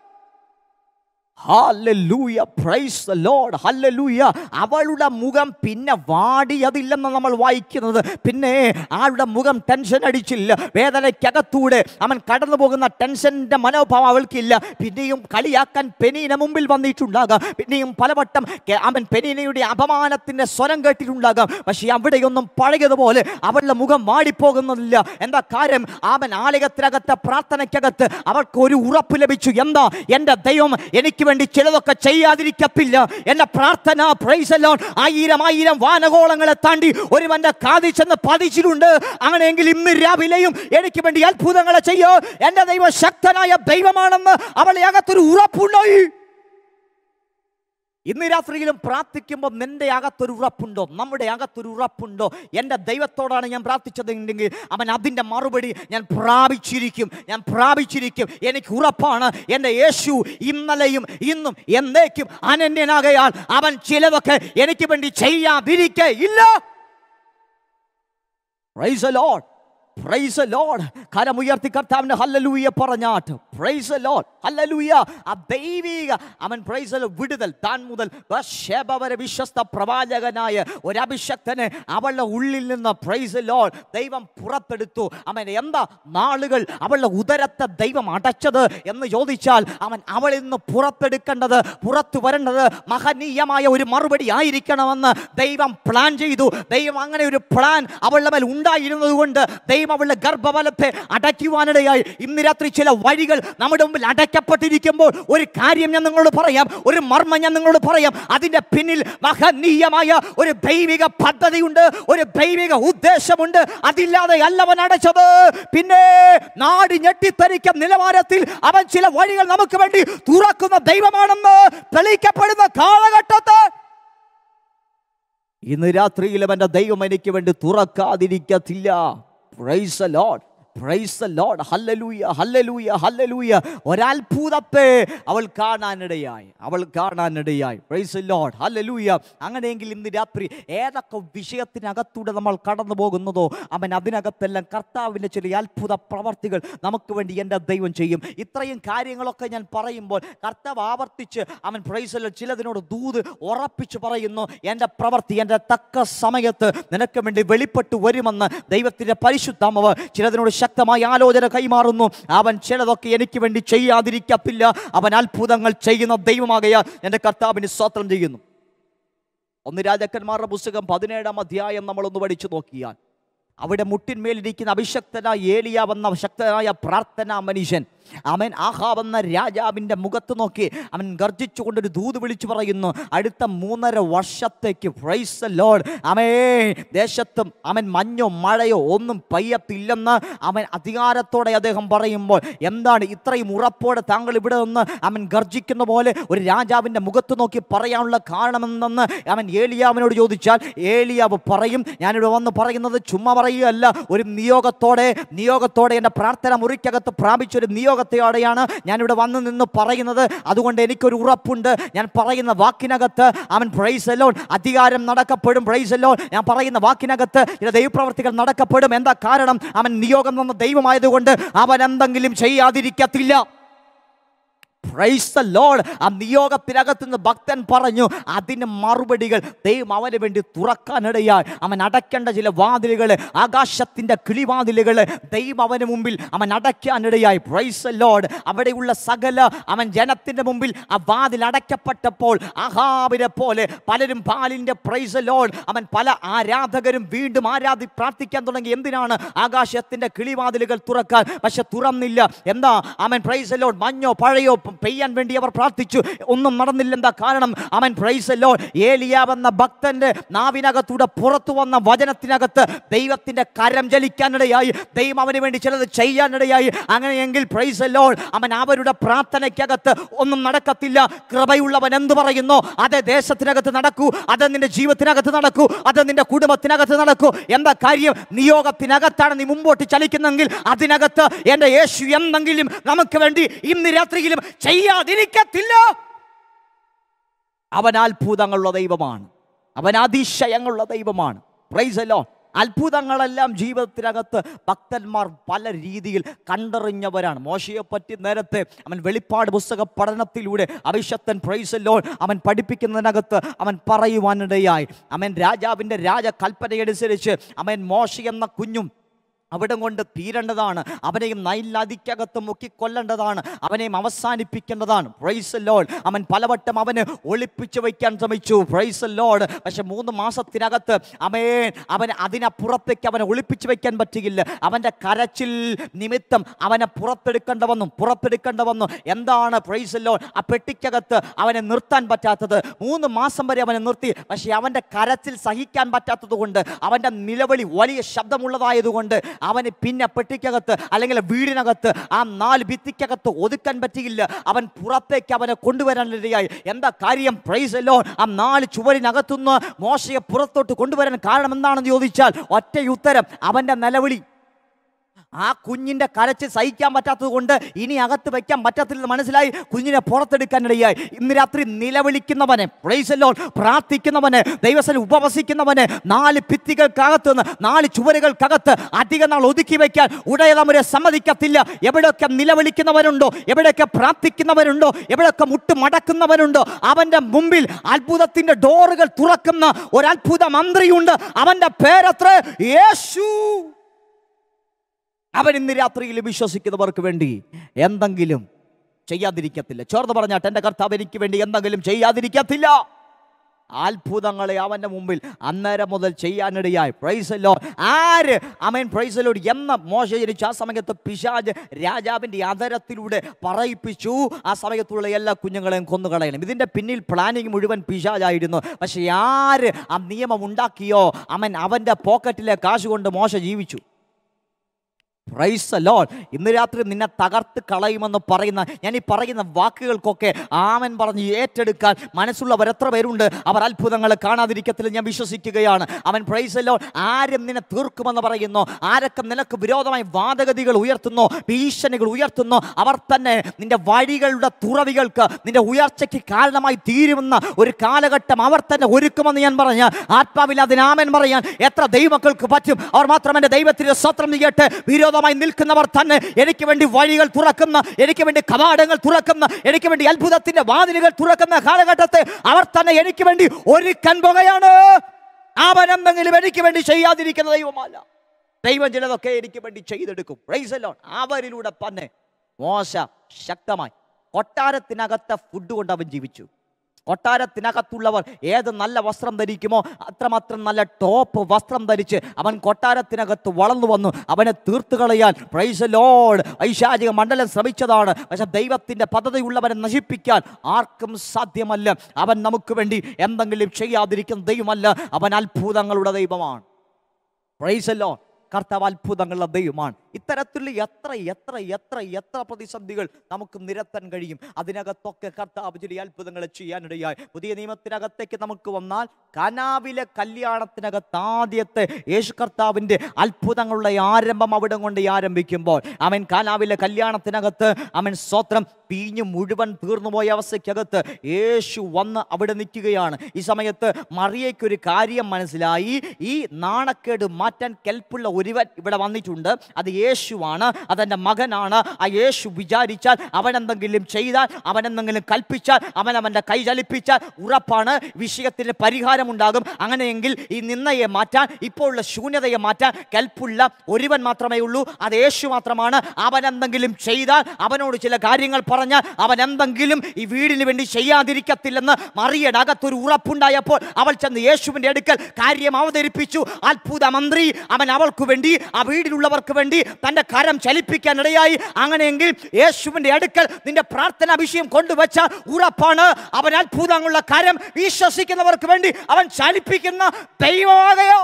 hallelujah praise the lord hallelujah അവളുടെ മുഖം പിന്നെ വാടിയതില്ലെന്ന് നമ്മൾ വായിക്കുന്നത് പിന്നെ ആളുടെ മുഖം ടെൻഷൻ അടിച്ചില്ല വേദനയ്ക്കകത്തൂടെ അവൻ കടന്നു പോകുന്ന ടെൻഷൻ്റെ മനോഭാവം അവൾക്കില്ല പിന്നെയും കളിയാക്കാൻ പെനീന മുമ്പിൽ വന്നിട്ടുണ്ടാകാം പിന്നെയും പലവട്ടം കെ- അവൻ പെനീനയുടെ അപമാനത്തിൻ്റെ സ്വരം കേട്ടിട്ടുണ്ടാകാം പക്ഷേ അവിടെയൊന്നും പഴയതുപോലെ അവളുടെ മുഖം വാടിപ്പോകുന്നില്ല എന്താ കാര്യം അവൻ ആലയത്തിനകത്തെ പ്രാർത്ഥനയ്ക്കകത്ത് അവൾക്ക് ഒരു ഉറപ്പ് ലഭിച്ചു എന്താ എൻ്റെ ദൈവം എനിക്ക് വേണ്ടി ചിലതൊക്കെ ചെയ്യാതിരിക്കത്തില്ല എൻ്റെ പ്രാർത്ഥന പ്രൈസ് അലോൺ ആയിരം ആയിരം വാനകോളങ്ങളെ താണ്ടി ഒരുവന്റെ കാതിൽ ചെന്ന് പതിച്ചിട്ടുണ്ട് അങ്ങനെയെങ്കിൽ ഇന്ന് രാവിലെയും എനിക്ക് വേണ്ടി അത്ഭുതങ്ങളെ ചെയ്യോ എൻ്റെ ദൈവം ശക്തനായ ദൈവമാണെന്ന് അവളെ അകത്തൊരു ഉറപ്പുണ്ടായി ഇന്ന് രാത്രിയിലും പ്രാർത്ഥിക്കുമ്പോൾ നിന്റെ അകത്തൊരു ഉറപ്പുണ്ടോ നമ്മുടെ അകത്തൊരു ഉറപ്പുണ്ടോ എൻ്റെ ദൈവത്തോടാണ് ഞാൻ പ്രാർത്ഥിച്ചതെങ്കിൽ അവൻ അതിൻ്റെ മറുപടി ഞാൻ പ്രാപിച്ചിരിക്കും ഞാൻ പ്രാപിച്ചിരിക്കും എനിക്ക് ഉറപ്പാണ് എൻ്റെ യേശു ഇന്നലെയും ഇന്നും എന്നേക്കും അനന്യനാകയാൽ അവൻ ചിലതൊക്കെ എനിക്ക് വേണ്ടി ചെയ്യാതിരിക്കേ ഇല്ല Praise the Lord. Praise lord കരമുയർത്തി കർത്താവിന് ഹല്ലലൂയ പറഞ്ഞാട്ട് പ്രൈസ് ലോഡ് ഹല്ലലൂയ ആ ദൈവിക അവൻ പ്രൈസ് വിടുതൽ താൻ മുതൽ ബർശേബ വരെ വിശ്വസ്ത പ്രവാചകനായ ഒരു അഭിഷക്തനെ അവളുടെ ഉള്ളിൽ നിന്ന് പ്രൈസ് ലോഡ് ദൈവം പുറത്തെടുത്തു അവൻ എന്താ നാളുകൾ അവളുടെ ഉദരത്തെ ദൈവം അടച്ചത് എന്ന് ചോദിച്ചാൽ അവൻ അവളിൽ നിന്ന് പുറത്തെടുക്കേണ്ടത് പുറത്തു വരേണ്ടത് മഹനീയമായ ഒരു മറുപടി ആയിരിക്കണമെന്ന് ദൈവം പ്ലാൻ ചെയ്തു ദൈവം അങ്ങനെ ഒരു പ്ലാൻ അവളുടെ മേൽ ഉണ്ടായിരുന്നത് കൊണ്ട് ദൈവം അവളുടെ ഗർഭഫലത്തെ അടയ്ക്കുവാനിടയായി ഇന്ന് രാത്രി ചില വഴികൾ നമ്മുടെ മുമ്പിൽ അടയ്ക്കപ്പെട്ടിരിക്കുമ്പോൾ ഒരു കാര്യം ഞാൻ നിങ്ങളോട് പറയാം ഒരു മർമ്മം ഞാൻ നിങ്ങളോട് പറയാം അതിന്റെ പിന്നിൽ മഹനീയമായ ഒരു ദൈവിക പദ്ധതിയുണ്ട് ഒരു ദൈവിക ഉദ്ദേശമുണ്ട് അതില്ലാതെ അല്ലവൻ അടച്ചത് പിന്നെ നാട് ഞെട്ടിത്തരിക്കും നിലവാരത്തിൽ അവൻ ചില വഴികൾ നമുക്ക് വേണ്ടി തുറക്കുന്ന ദൈവമാണെന്ന് തെളിയിക്കപ്പെടുന്ന കാലഘട്ടത്ത് ഇന്ന് രാത്രിയിലും എൻ്റെ ദൈവം എനിക്ക് വേണ്ടി തുറക്കാതിരിക്കത്തില്ല praise lord praise lord hallelujah hallelujah hallelujah ഒരത്ഭുതത്തെ അവൾ കാണാനിടയായി അവൾ കാണാനിടയായി പ്രൈസ് ലോഡ് ഹല്ലലൂയ അങ്ങനെയെങ്കിൽ ഇന്ന് രാത്രി ഏതൊക്കെ വിഷയത്തിനകത്തൂടെ നമ്മൾ കടന്നു പോകുന്നതോ അവൻ അതിനകത്തെല്ലാം കർത്താവിൻ്റെ ചില അത്ഭുത പ്രവർത്തികൾ നമുക്ക് വേണ്ടി എൻ്റെ ദൈവം ചെയ്യും ഇത്രയും കാര്യങ്ങളൊക്കെ ഞാൻ പറയുമ്പോൾ കർത്താവ് ആവർത്തിച്ച് അവൻ പ്രൈസ് ചിലതിനോട് ദൂത് ഉറപ്പിച്ച് പറയുന്നു എൻ്റെ പ്രവർത്തി എൻ്റെ തക്ക സമയത്ത് നിനക്ക് വേണ്ടി വെളിപ്പെട്ട് വരുമെന്ന് ദൈവത്തിൻ്റെ പരിശുദ്ധാമവ് ചിലതിനോട് ശക്തമായ ആലോചന കൈമാറുന്നു അവൻ ചിലതൊക്കെ എനിക്ക് വേണ്ടി ചെയ്യാതിരിക്കത്തില്ല അവൻ അത്ഭുതങ്ങൾ ചെയ്യുന്ന ദൈവമാകയാൽ എൻ്റെ കർത്താവിന് സ്തോത്രം ചെയ്യുന്നു ഒന്ന് രാജാക്കന്മാരുടെ പുസ്തകം പതിനേഴാം അധ്യായം നമ്മളൊന്ന് പഠിച്ചു നോക്കിയാൽ അവിടെ മുട്ടിന്മേലിരിക്കുന്ന അഭിഷക്തനായ ഏലിയാവെന്ന ശക്തനായ പ്രാർത്ഥനാ മനുഷ്യൻ അവൻ ആഹാബ് എന്ന രാജാവിൻ്റെ മുഖത്ത് നോക്കി അവൻ ഗർജിച്ചുകൊണ്ടൊരു ദൂത് വിളിച്ചു പറയുന്നു അടുത്ത മൂന്നര വർഷത്തേക്ക് പ്രൈസ് ലോഡ് അവേ ദേശത്തും അവൻ മഞ്ഞോ മഴയോ ഒന്നും പെയ്യത്തില്ലെന്ന് അവൻ അധികാരത്തോടെ അദ്ദേഹം പറയുമ്പോൾ എന്താണ് ഇത്രയും ഉറപ്പോടെ താങ്കൾ ഇവിടെ നിന്ന് അവൻ ഗർജിക്കുന്ന പോലെ ഒരു രാജാവിൻ്റെ മുഖത്ത് നോക്കി പറയാനുള്ള കാരണമെന്തെന്ന് അവൻ ഏലിയാവിനോട് ചോദിച്ചാൽ ഏലിയാവ് പറയും ഞാനിവിടെ വന്ന് പറയുന്നത് ചുമ്മാ പറയുകയല്ല ഒരു നിയോഗത്തോടെ നിയോഗത്തോടെ എൻ്റെ പ്രാർത്ഥന മുറിക്കകത്ത് പ്രാപിച്ചൊരു നിയോഗത്തോടെയാണ് ഞാനിവിടെ വന്ന് നിന്ന് പറയുന്നത് അതുകൊണ്ട് എനിക്കൊരു ഉറപ്പുണ്ട് ഞാൻ പറയുന്ന വാക്കിനകത്ത് അവൻ പ്രൈസ് അലോൺ അധികാരം നടക്കപ്പെടും പ്രൈസ് അലോൺ ഞാൻ പറയുന്ന വാക്കിനകത്ത് ചില ദൈവപ്രവർത്തികൾ നടക്കപ്പെടും എന്താ കാരണം അവൻ നിയോഗം തന്ന ദൈവമായതുകൊണ്ട് അവൻ എന്തെങ്കിലും ചെയ്യാതിരിക്കത്തില്ല പ്രൈസ് ദ ലോർഡ് ആ നിയോഗത്തിനകത്ത് നിന്ന് ഭക്തൻ പറഞ്ഞു അതിന് മറുപടികൾ ദൈവം അവന് വേണ്ടി തുറക്കാനിടയായി അവൻ അടയ്ക്കേണ്ട ചില വാതിലുകൾ ആകാശത്തിൻ്റെ കിളിവാതിലുകൾ ദൈവം അവന് മുമ്പിൽ അവൻ അടയ്ക്കാനിടയായി പ്രൈസ് ദ ലോർഡ് അവിടെയുള്ള സകല അവൻ ജനത്തിൻ്റെ മുമ്പിൽ ആ വാതിൽ അടയ്ക്കപ്പെട്ടപ്പോൾ അഹാബിനെ പോലെ പലരും പാലിൻ്റെ പ്രൈസ് ലോഡ് അവൻ പല ആരാധകരും വീണ്ടും ആരാധി പ്രാർത്ഥിക്കാൻ തുടങ്ങി എന്തിനാണ് ആകാശത്തിൻ്റെ കിളിവാതിലുകൾ തുറക്കാൻ പക്ഷെ തുറന്നില്ല എന്താ അവൻ പ്രൈസ് ലോഡ് മഞ്ഞോ പഴയോ പെയ്യാൻ വേണ്ടി അവർ പ്രാർത്ഥിച്ചു ഒന്നും നടന്നില്ല എന്താ കാരണം അവൻ പ്രൈസ് ലോഡ് ഏലിയാവെന്ന ഭക്തന്റെ നാവിനകത്തൂടെ പുറത്തു വന്ന വചനത്തിനകത്ത് ദൈവത്തിന്റെ കരം ചലിക്കാനിടയായി ദൈവം അവന് വേണ്ടി ചിലത് ചെയ്യാനിടയായി അങ്ങനെയെങ്കിൽ പ്രൈസ് ലോഡ് അവൻ അവരുടെ പ്രാർത്ഥനയ്ക്കകത്ത് ഒന്നും നടക്കത്തില്ല കൃപയുള്ളവൻ എന്ത് പറയുന്നു അത് ദേശത്തിനകത്ത് നടക്കൂ അത് നിന്റെ ജീവിതത്തിനകത്ത് നടക്കൂ അത് നിന്റെ കുടുംബത്തിനകത്ത് നടക്കൂ എന്താ കാര്യം നിയോഗത്തിനകത്താണ് നീ മുമ്പോട്ട് ചലിക്കുന്നെങ്കിൽ അതിനകത്ത് എൻ്റെ യേശു എന്തെങ്കിലും നമുക്ക് വേണ്ടി ഇന്ന് രാത്രിയിലും ചെയ്യാതിരിക്കത്തില്ല അവൻ അത്ഭുതങ്ങളുള്ള ദൈവമാണ് അവൻ അതിശയങ്ങളുള്ള ദൈവമാണ് പ്രൈസല്ലോ അത്ഭുതങ്ങളെല്ലാം ജീവിതത്തിനകത്ത് ഭക്തന്മാർ പല രീതിയിൽ കണ്ടറിഞ്ഞവരാണ് മോശയെ പറ്റി നേരത്തെ അവൻ വെളിപ്പാട് പുസ്തക പഠനത്തിലൂടെ അഭിഷക്തൻ പ്രൈസല്ലോ അവൻ പഠിപ്പിക്കുന്നതിനകത്ത് അവൻ പറയുവാനിടയായി അവൻ രാജാവിൻ്റെ രാജകൽപ്പനയനുസരിച്ച് അവൻ മോശ എന്ന കുഞ്ഞും അവിടം കൊണ്ട് തീരേണ്ടതാണ് അവനെയും നൈലാതിക്കകത്ത് മുക്കിക്കൊല്ലേണ്ടതാണ് അവനെയും അവസാനിപ്പിക്കേണ്ടതാണ് പ്രൈസ് ലോഡ് അവൻ പലവട്ടം അവന് ഒളിപ്പിച്ചു വയ്ക്കാൻ ശ്രമിച്ചു പ്രൈസ് ലോഡ് പക്ഷെ മൂന്ന് മാസത്തിനകത്ത് അവൻ അവൻ അതിനപ്പുറത്തേക്ക് അവനെ ഒളിപ്പിച്ചു വയ്ക്കാൻ പറ്റുകയില്ല അവൻ്റെ കരച്ചിൽ നിമിത്തം അവനെ പുറത്തെടുക്കേണ്ട വന്നു പുറത്തെടുക്കേണ്ട വന്നു എന്താണ് പ്രൈസ് ലോഡ് ആ പെട്ടിക്കകത്ത് അവനെ നിർത്താൻ പറ്റാത്തത് മൂന്ന് മാസം വരെ അവനെ നിർത്തി പക്ഷേ അവൻ്റെ കരച്ചിൽ സഹിക്കാൻ പറ്റാത്തത് കൊണ്ട് അവൻ്റെ നിലവിളി വലിയ ശബ്ദമുള്ളതായതുകൊണ്ട് അവന് പിന്നെ പെട്ടിക്കകത്ത് അല്ലെങ്കിൽ വീടിനകത്ത് ആ നാല് ഭിത്തിക്കകത്ത് ഒതുക്കാൻ പറ്റിയില്ല അവൻ പുറത്തേക്ക് അവനെ കൊണ്ടുവരാനിടയായി എന്താ കാര്യം പ്രൈസ് അല്ലോ ആ നാല് ചുവരിനകത്തുനിന്ന് മോശയെ പുറത്തോട്ട് കൊണ്ടുവരാൻ കാരണം എന്താണെന്ന് ചോദിച്ചാൽ ഒറ്റ ഉത്തരം അവൻ്റെ നിലവിളി ആ കുഞ്ഞിന്റെ കരച്ച് സഹിക്കാൻ പറ്റാത്തത് കൊണ്ട് ഇനി അകത്ത് വയ്ക്കാൻ പറ്റത്തില്ലെന്ന് മനസ്സിലായി കുഞ്ഞിനെ പുറത്തെടുക്കാനിടയായി ഇന്ന് രാത്രി നിലവിളിക്കുന്നവനെ പ്രൈസല്ലോ പ്രാർത്ഥിക്കുന്നവന് ദൈവസ്ഥലം ഉപവസിക്കുന്നവന് നാല് ഭിത്തികൾക്കകത്ത് നിന്ന് നാല് ചുവരുകൾക്കകത്ത് അധിക നാൾ ഒതുക്കി വയ്ക്കാൻ ഉടയതമരെ സമ്മതിക്കത്തില്ല എവിടെയൊക്കെ നിലവിളിക്കുന്നവരുണ്ടോ എവിടെയൊക്കെ പ്രാർത്ഥിക്കുന്നവരുണ്ടോ എവിടെയൊക്കെ മുട്ട് മടക്കുന്നവരുണ്ടോ അവന്റെ മുമ്പിൽ അത്ഭുതത്തിന്റെ ഡോറുകൾ തുറക്കുന്ന ഒരു അത്ഭുത മന്ത്രിയുണ്ട് അവന്റെ പേരത്ര യേശു അവൻ ഇന്ന് രാത്രിയിൽ വിശ്വസിക്കുന്നവർക്ക് വേണ്ടി എന്തെങ്കിലും ചെയ്യാതിരിക്കത്തില്ല ചേർന്ന് പറഞ്ഞാട്ട് എൻ്റെ കർത്താവ് എനിക്ക് വേണ്ടി എന്തെങ്കിലും ചെയ്യാതിരിക്കത്തില്ല അത്ഭുതങ്ങളെ അവൻ്റെ മുമ്പിൽ അന്നേരം മുതൽ ചെയ്യാനിടയായി പ്രൈസല്ലോ ആര് അമേൻ പ്രൈസലോട് എന്ന മോശ ജനിച്ചു ആ സമയത്ത് പിശാജ് രാജാവിൻ്റെ അതരത്തിലൂടെ പറയിപ്പിച്ചു ആ സമയത്തുള്ള എല്ലാ കുഞ്ഞുങ്ങളെയും കൊന്നുകളയണം ഇതിൻ്റെ പിന്നിൽ പ്ലാനിങ് മുഴുവൻ പിശാജായിരുന്നു പക്ഷെ ആര് ആ നിയമം ഉണ്ടാക്കിയോ അവൻ അവൻ്റെ പോക്കറ്റിലെ കാശ് കൊണ്ട് മോശ ജീവിച്ചു പ്രൈസ് ലോൾ ഇന്ന് രാത്രി നിന്നെ തകർത്ത് കളയുമെന്ന് പറയുന്ന ഞാൻ ഈ പറയുന്ന വാക്കുകൾക്കൊക്കെ ആമൻ പറഞ്ഞ് ഏറ്റെടുക്കാൻ മനസ്സുള്ളവർ എത്ര പേരുണ്ട് അവർ അത്ഭുതങ്ങൾ കാണാതിരിക്കത്തില്ല ഞാൻ വിശ്വസിക്കുകയാണ് അവൻ പ്രൈസ് ലോൾ ആരും നിന്നെ തീർക്കുമെന്ന് പറയുന്നു ആരൊക്കെ നിനക്ക് വിരോധമായി വാദഗതികൾ ഉയർത്തുന്നു ഭീഷണികൾ ഉയർത്തുന്നു അവർ തന്നെ നിന്റെ വഴികളുടെ തുറവികൾക്ക് നിന്റെ ഉയർച്ചയ്ക്ക് കാരണമായി തീരുമെന്ന ഒരു കാലഘട്ടം അവർ തന്നെ ഒരുക്കുമെന്ന് ഞാൻ പറഞ്ഞ ആത്മാവിൽ അതിനാമൻ പറയാൻ എത്ര ദൈവമക്കൾക്ക് പറ്റും അവർ മാത്രം എൻ്റെ ദൈവത്തിൻ്റെ സ്വത്രം കേട്ട് വിരോധമായി നിൽക്കുന്നവർ തന്നെ എനിക്ക് വേണ്ടി വഴികൾ തുറക്കുന്ന എനിക്ക് വേണ്ടി കവാടങ്ങൾ തുറക്കുന്ന എനിക്ക് വേണ്ടി അത്ഭുതത്തിന്റെ വാതിലുകൾ തുറക്കുന്ന കാലഘട്ടത്തെ അവർ തന്നെ എനിക്ക് വേണ്ടി ഒരുക്കാൻ പോകുകയാണ് അവൻ എന്തെങ്കിലും എനിക്ക് വേണ്ടി ചെയ്യാതിരിക്കുന്ന ദൈവമല്ല ദൈവം ചിലതൊക്കെ എനിക്ക് വേണ്ടി ചെയ്തെടുക്കും പ്രൈസല്ലോ അവരിലൂടെ തന്നെ മോശ ശക്തമായി കൊട്ടാരത്തിനകത്തെ ഫുഡ് കൊണ്ട് അവൻ ജീവിച്ചു കൊട്ടാരത്തിനകത്തുള്ളവർ ഏത് നല്ല വസ്ത്രം ധരിക്കുമോ അത്രമാത്രം നല്ല ടോപ്പ് വസ്ത്രം ധരിച്ച് അവൻ കൊട്ടാരത്തിനകത്ത് വളർന്നു വന്നു അവനെ തീർത്തു കളയാൻ പ്രൈസ് ലോഡ് ഐശാചിക മണ്ഡലം ശ്രമിച്ചതാണ് പക്ഷെ ദൈവത്തിന്റെ പദ്ധതിയുള്ളവനെ നശിപ്പിക്കാൻ ആർക്കും സാധ്യമല്ല അവൻ നമുക്ക് വേണ്ടി എന്തെങ്കിലും ചെയ്യാതിരിക്കുന്ന ദൈവമല്ല അവൻ അത്ഭുതങ്ങളുടെ ദൈവമാണ് പ്രൈസല്ലോ കർത്താവ് അത്ഭുതങ്ങളുടെ ദൈവമാണ് ഇത്തരത്തിലുള്ള എത്ര എത്ര എത്ര എത്ര പ്രതിസന്ധികൾ നമുക്ക് നിരത്താൻ കഴിയും അതിനകത്തൊക്കെ കർത്താവ് ചില അത്ഭുതങ്ങൾ ചെയ്യാനിടയായി പുതിയ നിയമത്തിനകത്തേക്ക് നമുക്ക് വന്നാൽ കനാവിലെ കല്യാണത്തിനകത്ത് ആദ്യത്തെ യേശു കർത്താവിൻ്റെ അത്ഭുതങ്ങളുടെ ആരംഭം അവിടെ കൊണ്ട് ആരംഭിക്കുമ്പോൾ അവൻ കാനാവിലെ കല്യാണത്തിനകത്ത് അവൻ സ്വത്രം പീഞ്ഞു മുഴുവൻ തീർന്നുപോയ അവസ്ഥയ്ക്കകത്ത് യേശു വന്ന് അവിടെ നിൽക്കുകയാണ് ഈ സമയത്ത് മറിയയ്ക്കൊരു കാര്യം മനസ്സിലായി ഈ നാണക്കേട് മാറ്റാൻ കെൽപ്പുള്ള ഒരുവൻ ഇവിടെ വന്നിട്ടുണ്ട് അത് യേശുവാണ് അതെൻ്റെ മകനാണ് ആ യേശു വിചാരിച്ചാൽ അവൻ എന്തെങ്കിലും ചെയ്താൽ അവൻ എന്തെങ്കിലും കൽപ്പിച്ചാൽ അവൻ അവൻ്റെ കൈ ചലിപ്പിച്ചാൽ ഉറപ്പാണ് വിഷയത്തിന് പരിഹാരമുണ്ടാകും അങ്ങനെയെങ്കിൽ ഈ നിന്നയെ മാറ്റാൻ ഇപ്പോൾ ഉള്ള ശൂന്യതയെ മാറ്റാൻ കെൽപ്പുള്ള ഒരുവൻ മാത്രമേ ഉള്ളൂ അത് യേശു മാത്രമാണ് അവൻ എന്തെങ്കിലും ചെയ്താൽ അവനോട് ചില കാര്യങ്ങൾ പറഞ്ഞാൽ അവൻ എന്തെങ്കിലും ഈ വീടിന് വേണ്ടി ചെയ്യാതിരിക്കത്തില്ലെന്ന് മറിയുടെ അകത്തൊരു ഉറപ്പുണ്ടായപ്പോൾ അവൾ ചെന്ന് യേശുവിൻ്റെ അടുക്കൽ കാര്യം അവതരിപ്പിച്ചു അത്ഭുത മന്ത്രി അവൻ അവൾക്ക് വേണ്ടി ആ വീടിലുള്ളവർക്ക് വേണ്ടി തൻ്റെ കരം ചലിപ്പിക്കാനിടയായി അങ്ങനെയെങ്കിൽ യേശുവിൻ്റെ അടുക്കൽ നിന്റെ പ്രാർത്ഥന വിഷയം കൊണ്ടുവച്ച ഉറപ്പാണ് അവൻ അത്ഭുതങ്ങളുള്ള കരം വിശ്വസിക്കുന്നവർക്ക് വേണ്ടി അവൻ ചലിപ്പിക്കുന്ന ദൈവമാകയോ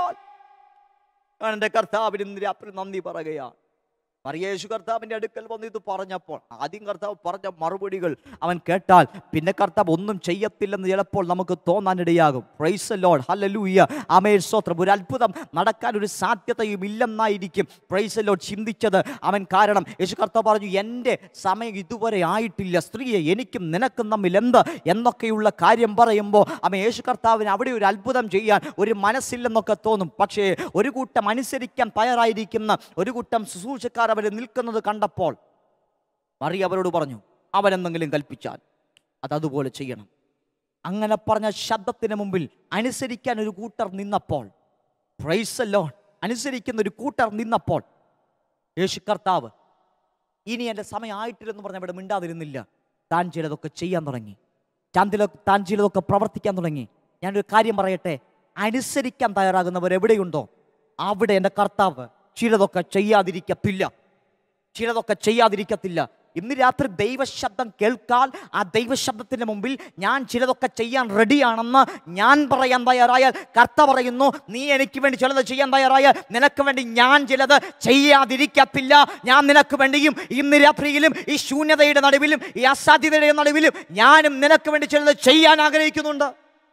എൻ്റെ കർത്താവിന് ഇന്ന് രാത്രി നന്ദി പറയുകയാണ് മറിയേശു കർത്താവിൻ്റെ അടുക്കൽ വന്ന് ഇത് പറഞ്ഞപ്പോൾ ആദ്യം കർത്താവ് പറഞ്ഞ മറുപടികൾ അവൻ കേട്ടാൽ പിന്നെ കർത്താവ് ഒന്നും ചെയ്യത്തില്ലെന്ന് ചിലപ്പോൾ നമുക്ക് തോന്നാനിടയാകും പ്രൈസ് ലോഡ് ഹല്ലലൂയ അമേ സ്തോത്രം ഒരു അത്ഭുതം നടക്കാൻ ഒരു സാധ്യതയും ഇല്ലെന്നായിരിക്കും പ്രൈസ് ലോഡ് ചിന്തിച്ചത് അവൻ കാരണം യേശു കർത്താവ് പറഞ്ഞു എൻ്റെ സമയം ഇതുവരെ ആയിട്ടില്ല സ്ത്രീയെ എനിക്കും നിനക്കും തമ്മിൽ എന്ത് എന്നൊക്കെയുള്ള കാര്യം പറയുമ്പോൾ അവൻ യേശു കർത്താവിന് അവിടെ ഒരു അത്ഭുതം ചെയ്യാൻ ഒരു മനസ്സില്ലെന്നൊക്കെ തോന്നും പക്ഷേ ഒരു കൂട്ടം അനുസരിക്കാൻ തയ്യാറായിരിക്കുന്ന ഒരു കൂട്ടം ശുശ്രൂഷക്കാർ അവർ നിൽക്കുന്നത് കണ്ടപ്പോൾ മറി അവരോട് പറഞ്ഞു അവൻ എന്തെങ്കിലും കൽപ്പിച്ചാൽ അത് അതുപോലെ ചെയ്യണം അങ്ങനെ പറഞ്ഞ ശബ്ദത്തിന് മുമ്പിൽ അനുസരിക്കാൻ ഒരു കൂട്ടർ നിന്നപ്പോൾ പ്രൈസല്ലോ അനുസരിക്കുന്ന ഒരു കൂട്ടർ നിന്നപ്പോൾ യേശു കർത്താവ് ഇനി എൻ്റെ സമയം ആയിട്ടില്ലെന്ന് പറഞ്ഞ ഇവിടെ മിണ്ടാതിരുന്നില്ല താൻ ചിലതൊക്കെ ചെയ്യാൻ തുടങ്ങി താൻ ചില താൻ ചിലതൊക്കെ പ്രവർത്തിക്കാൻ തുടങ്ങി ഞാനൊരു കാര്യം പറയട്ടെ അനുസരിക്കാൻ തയ്യാറാകുന്നവർ എവിടെയുണ്ടോ അവിടെ എൻ്റെ കർത്താവ് ചിലതൊക്കെ ചെയ്യാതിരിക്കത്തില്ല ചിലതൊക്കെ ചെയ്യാതിരിക്കത്തില്ല ഇന്ന് രാത്രി ദൈവശബ്ദം കേൾക്കാൻ ആ ദൈവശബ്ദത്തിന് മുമ്പിൽ ഞാൻ ചിലതൊക്കെ ചെയ്യാൻ റെഡിയാണെന്ന് ഞാൻ പറയാൻ തയ്യാറായാൽ കർത്ത പറയുന്നു നീ എനിക്ക് വേണ്ടി ചിലത് ചെയ്യാൻ തയ്യാറായാൽ നിനക്ക് വേണ്ടി ഞാൻ ചിലത് ചെയ്യാതിരിക്കത്തില്ല ഞാൻ നിനക്ക് വേണ്ടിയും ഇന്ന് രാത്രിയിലും ഈ ശൂന്യതയുടെ നടുവിലും ഈ അസാധ്യതയുടെ നടുവിലും ഞാനും നിനക്ക് വേണ്ടി ചിലത് ചെയ്യാൻ ആഗ്രഹിക്കുന്നുണ്ട്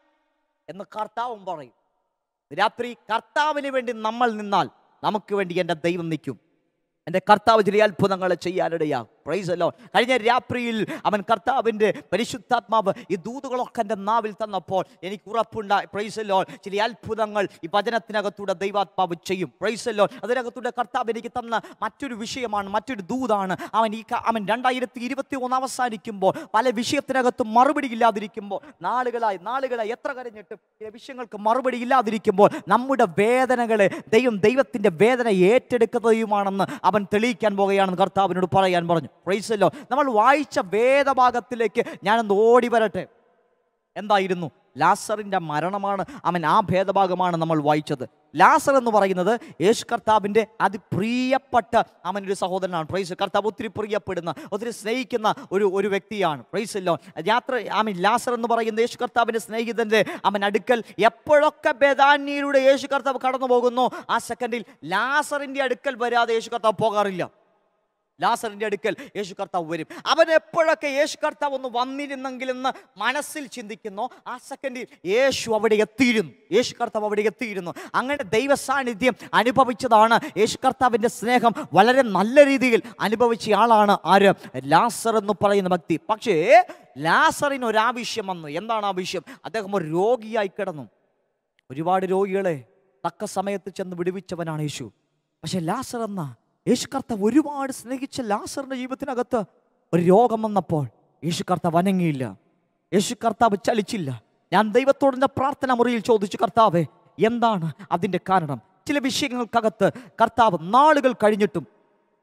എന്ന് കർത്താവും പറയും രാത്രി കർത്താവിന് വേണ്ടി നമ്മൾ നിന്നാൽ നമുക്ക് വേണ്ടി എൻ്റെ ദൈവം നിൽക്കും എൻ്റെ കർത്താവ് ചില അത്ഭുതങ്ങൾ ചെയ്യാനിടയാകും പ്രൈസ് അല്ലോ കഴിഞ്ഞ രാത്രിയിൽ അവൻ കർത്താവിൻ്റെ പരിശുദ്ധാത്മാവ് ഈ ദൂതുകളൊക്കെ എൻ്റെ നാവിൽ തന്നപ്പോൾ എനിക്ക് ഉറപ്പുണ്ടായി പ്രൈസ് അല്ലോ ചില അത്ഭുതങ്ങൾ ഈ വചനത്തിനകത്തൂടെ ദൈവാത്മാവ് ചെയ്യും പ്രൈസ് അല്ലോ അതിനകത്തൂടെ കർത്താവ് എനിക്ക് തന്ന മറ്റൊരു വിഷയമാണ് മറ്റൊരു ദൂതാണ് അവൻ ഈ ക- അവൻ രണ്ടായിരത്തി ഇരുപത്തി ഒന്ന് അവസാനിക്കുമ്പോൾ പല വിഷയത്തിനകത്തും മറുപടി ഇല്ലാതിരിക്കുമ്പോൾ നാളുകളായി നാളുകളായി എത്ര കരഞ്ഞിട്ടും ചില വിഷയങ്ങൾക്ക് മറുപടി ഇല്ലാതിരിക്കുമ്പോൾ നമ്മുടെ വേദനകളെ ദൈവം ദൈവത്തിൻ്റെ വേദന ഏറ്റെടുക്കുന്നതുമാണെന്ന് അവൻ തെളിയിക്കാൻ പോകുകയാണെന്ന് കർത്താവിനോട് പറയാൻ പറഞ്ഞു പ്രൈസല്ലോ നമ്മൾ വായിച്ച വേദഭാഗത്തിലേക്ക് ഞാനൊന്ന് ഓടി വരട്ടെ എന്തായിരുന്നു ലാസറിൻ്റെ മരണമാണ് അവൻ ആ ഭേദഭാഗമാണ് നമ്മൾ വായിച്ചത് ലാസർ എന്ന് പറയുന്നത് യേശു കർത്താവിൻ്റെ അതിപ്രിയപ്പെട്ട അവനൊരു സഹോദരനാണ് പ്രൈസ് കർത്താവ് ഒത്തിരി പ്രിയപ്പെടുന്ന ഒത്തിരി സ്നേഹിക്കുന്ന ഒരു ഒരു വ്യക്തിയാണ് പ്രൈസ് എല്ലോ യാത്ര ആമീൻ ലാസർ എന്ന് പറയുന്ന യേശു കർത്താവിൻ്റെ സ്നേഹിതൻ്റെ അവൻ അടുക്കൽ എപ്പോഴൊക്കെ ബേദാന്യയിലൂടെ യേശു കർത്താവ് കടന്നു പോകുന്നു ആ സെക്കൻഡിൽ ലാസറിൻ്റെ അടുക്കൽ വരാതെ യേശു കർത്താവ് പോകാറില്ല ലാസറിന്റെ അടുക്കൽ യേശു കർത്താവ് വരും അവൻ എപ്പോഴൊക്കെ യേശു കർത്താവ് ഒന്ന് വന്നിരുന്നെങ്കിലെന്ന് മനസ്സിൽ ചിന്തിക്കുന്നു ആ സെക്കൻഡിൽ യേശു അവിടെ എത്തിയിരുന്നു യേശു കർത്താവ് അവിടെ എത്തിയിരുന്നു അങ്ങനെ ദൈവ സാന്നിധ്യം അനുഭവിച്ചതാണ് യേശു കർത്താവിൻ്റെ സ്നേഹം വളരെ നല്ല രീതിയിൽ അനുഭവിച്ച ആളാണ് ആര് ലാസർ എന്ന് പറയുന്ന വ്യക്തി പക്ഷേ ലാസറിന് ഒരു ആവശ്യം വന്നു എന്താണ് ആവശ്യം അദ്ദേഹം ഒരു രോഗിയായി കിടന്നു ഒരുപാട് രോഗികളെ തക്ക സമയത്ത് ചെന്ന് വിടുവിച്ചവനാണ് യേശു പക്ഷെ ലാസർ എന്ന യേശു കർത്താവ് ഒരുപാട് സ്നേഹിച്ച ലാസറിന്റെ ജീവിതത്തിനകത്ത് ഒരു രോഗം വന്നപ്പോൾ യേശു കർത്താവ് അനങ്ങിയില്ല യേശു കർത്താവ് ചലിച്ചില്ല ഞാൻ ദൈവത്തോടിൻ്റെ പ്രാർത്ഥന മുറിയിൽ ചോദിച്ചു കർത്താവേ എന്താണ് അതിൻ്റെ കാരണം ചില വിഷയങ്ങൾക്കകത്ത് കർത്താവ് നാളുകൾ കഴിഞ്ഞിട്ടും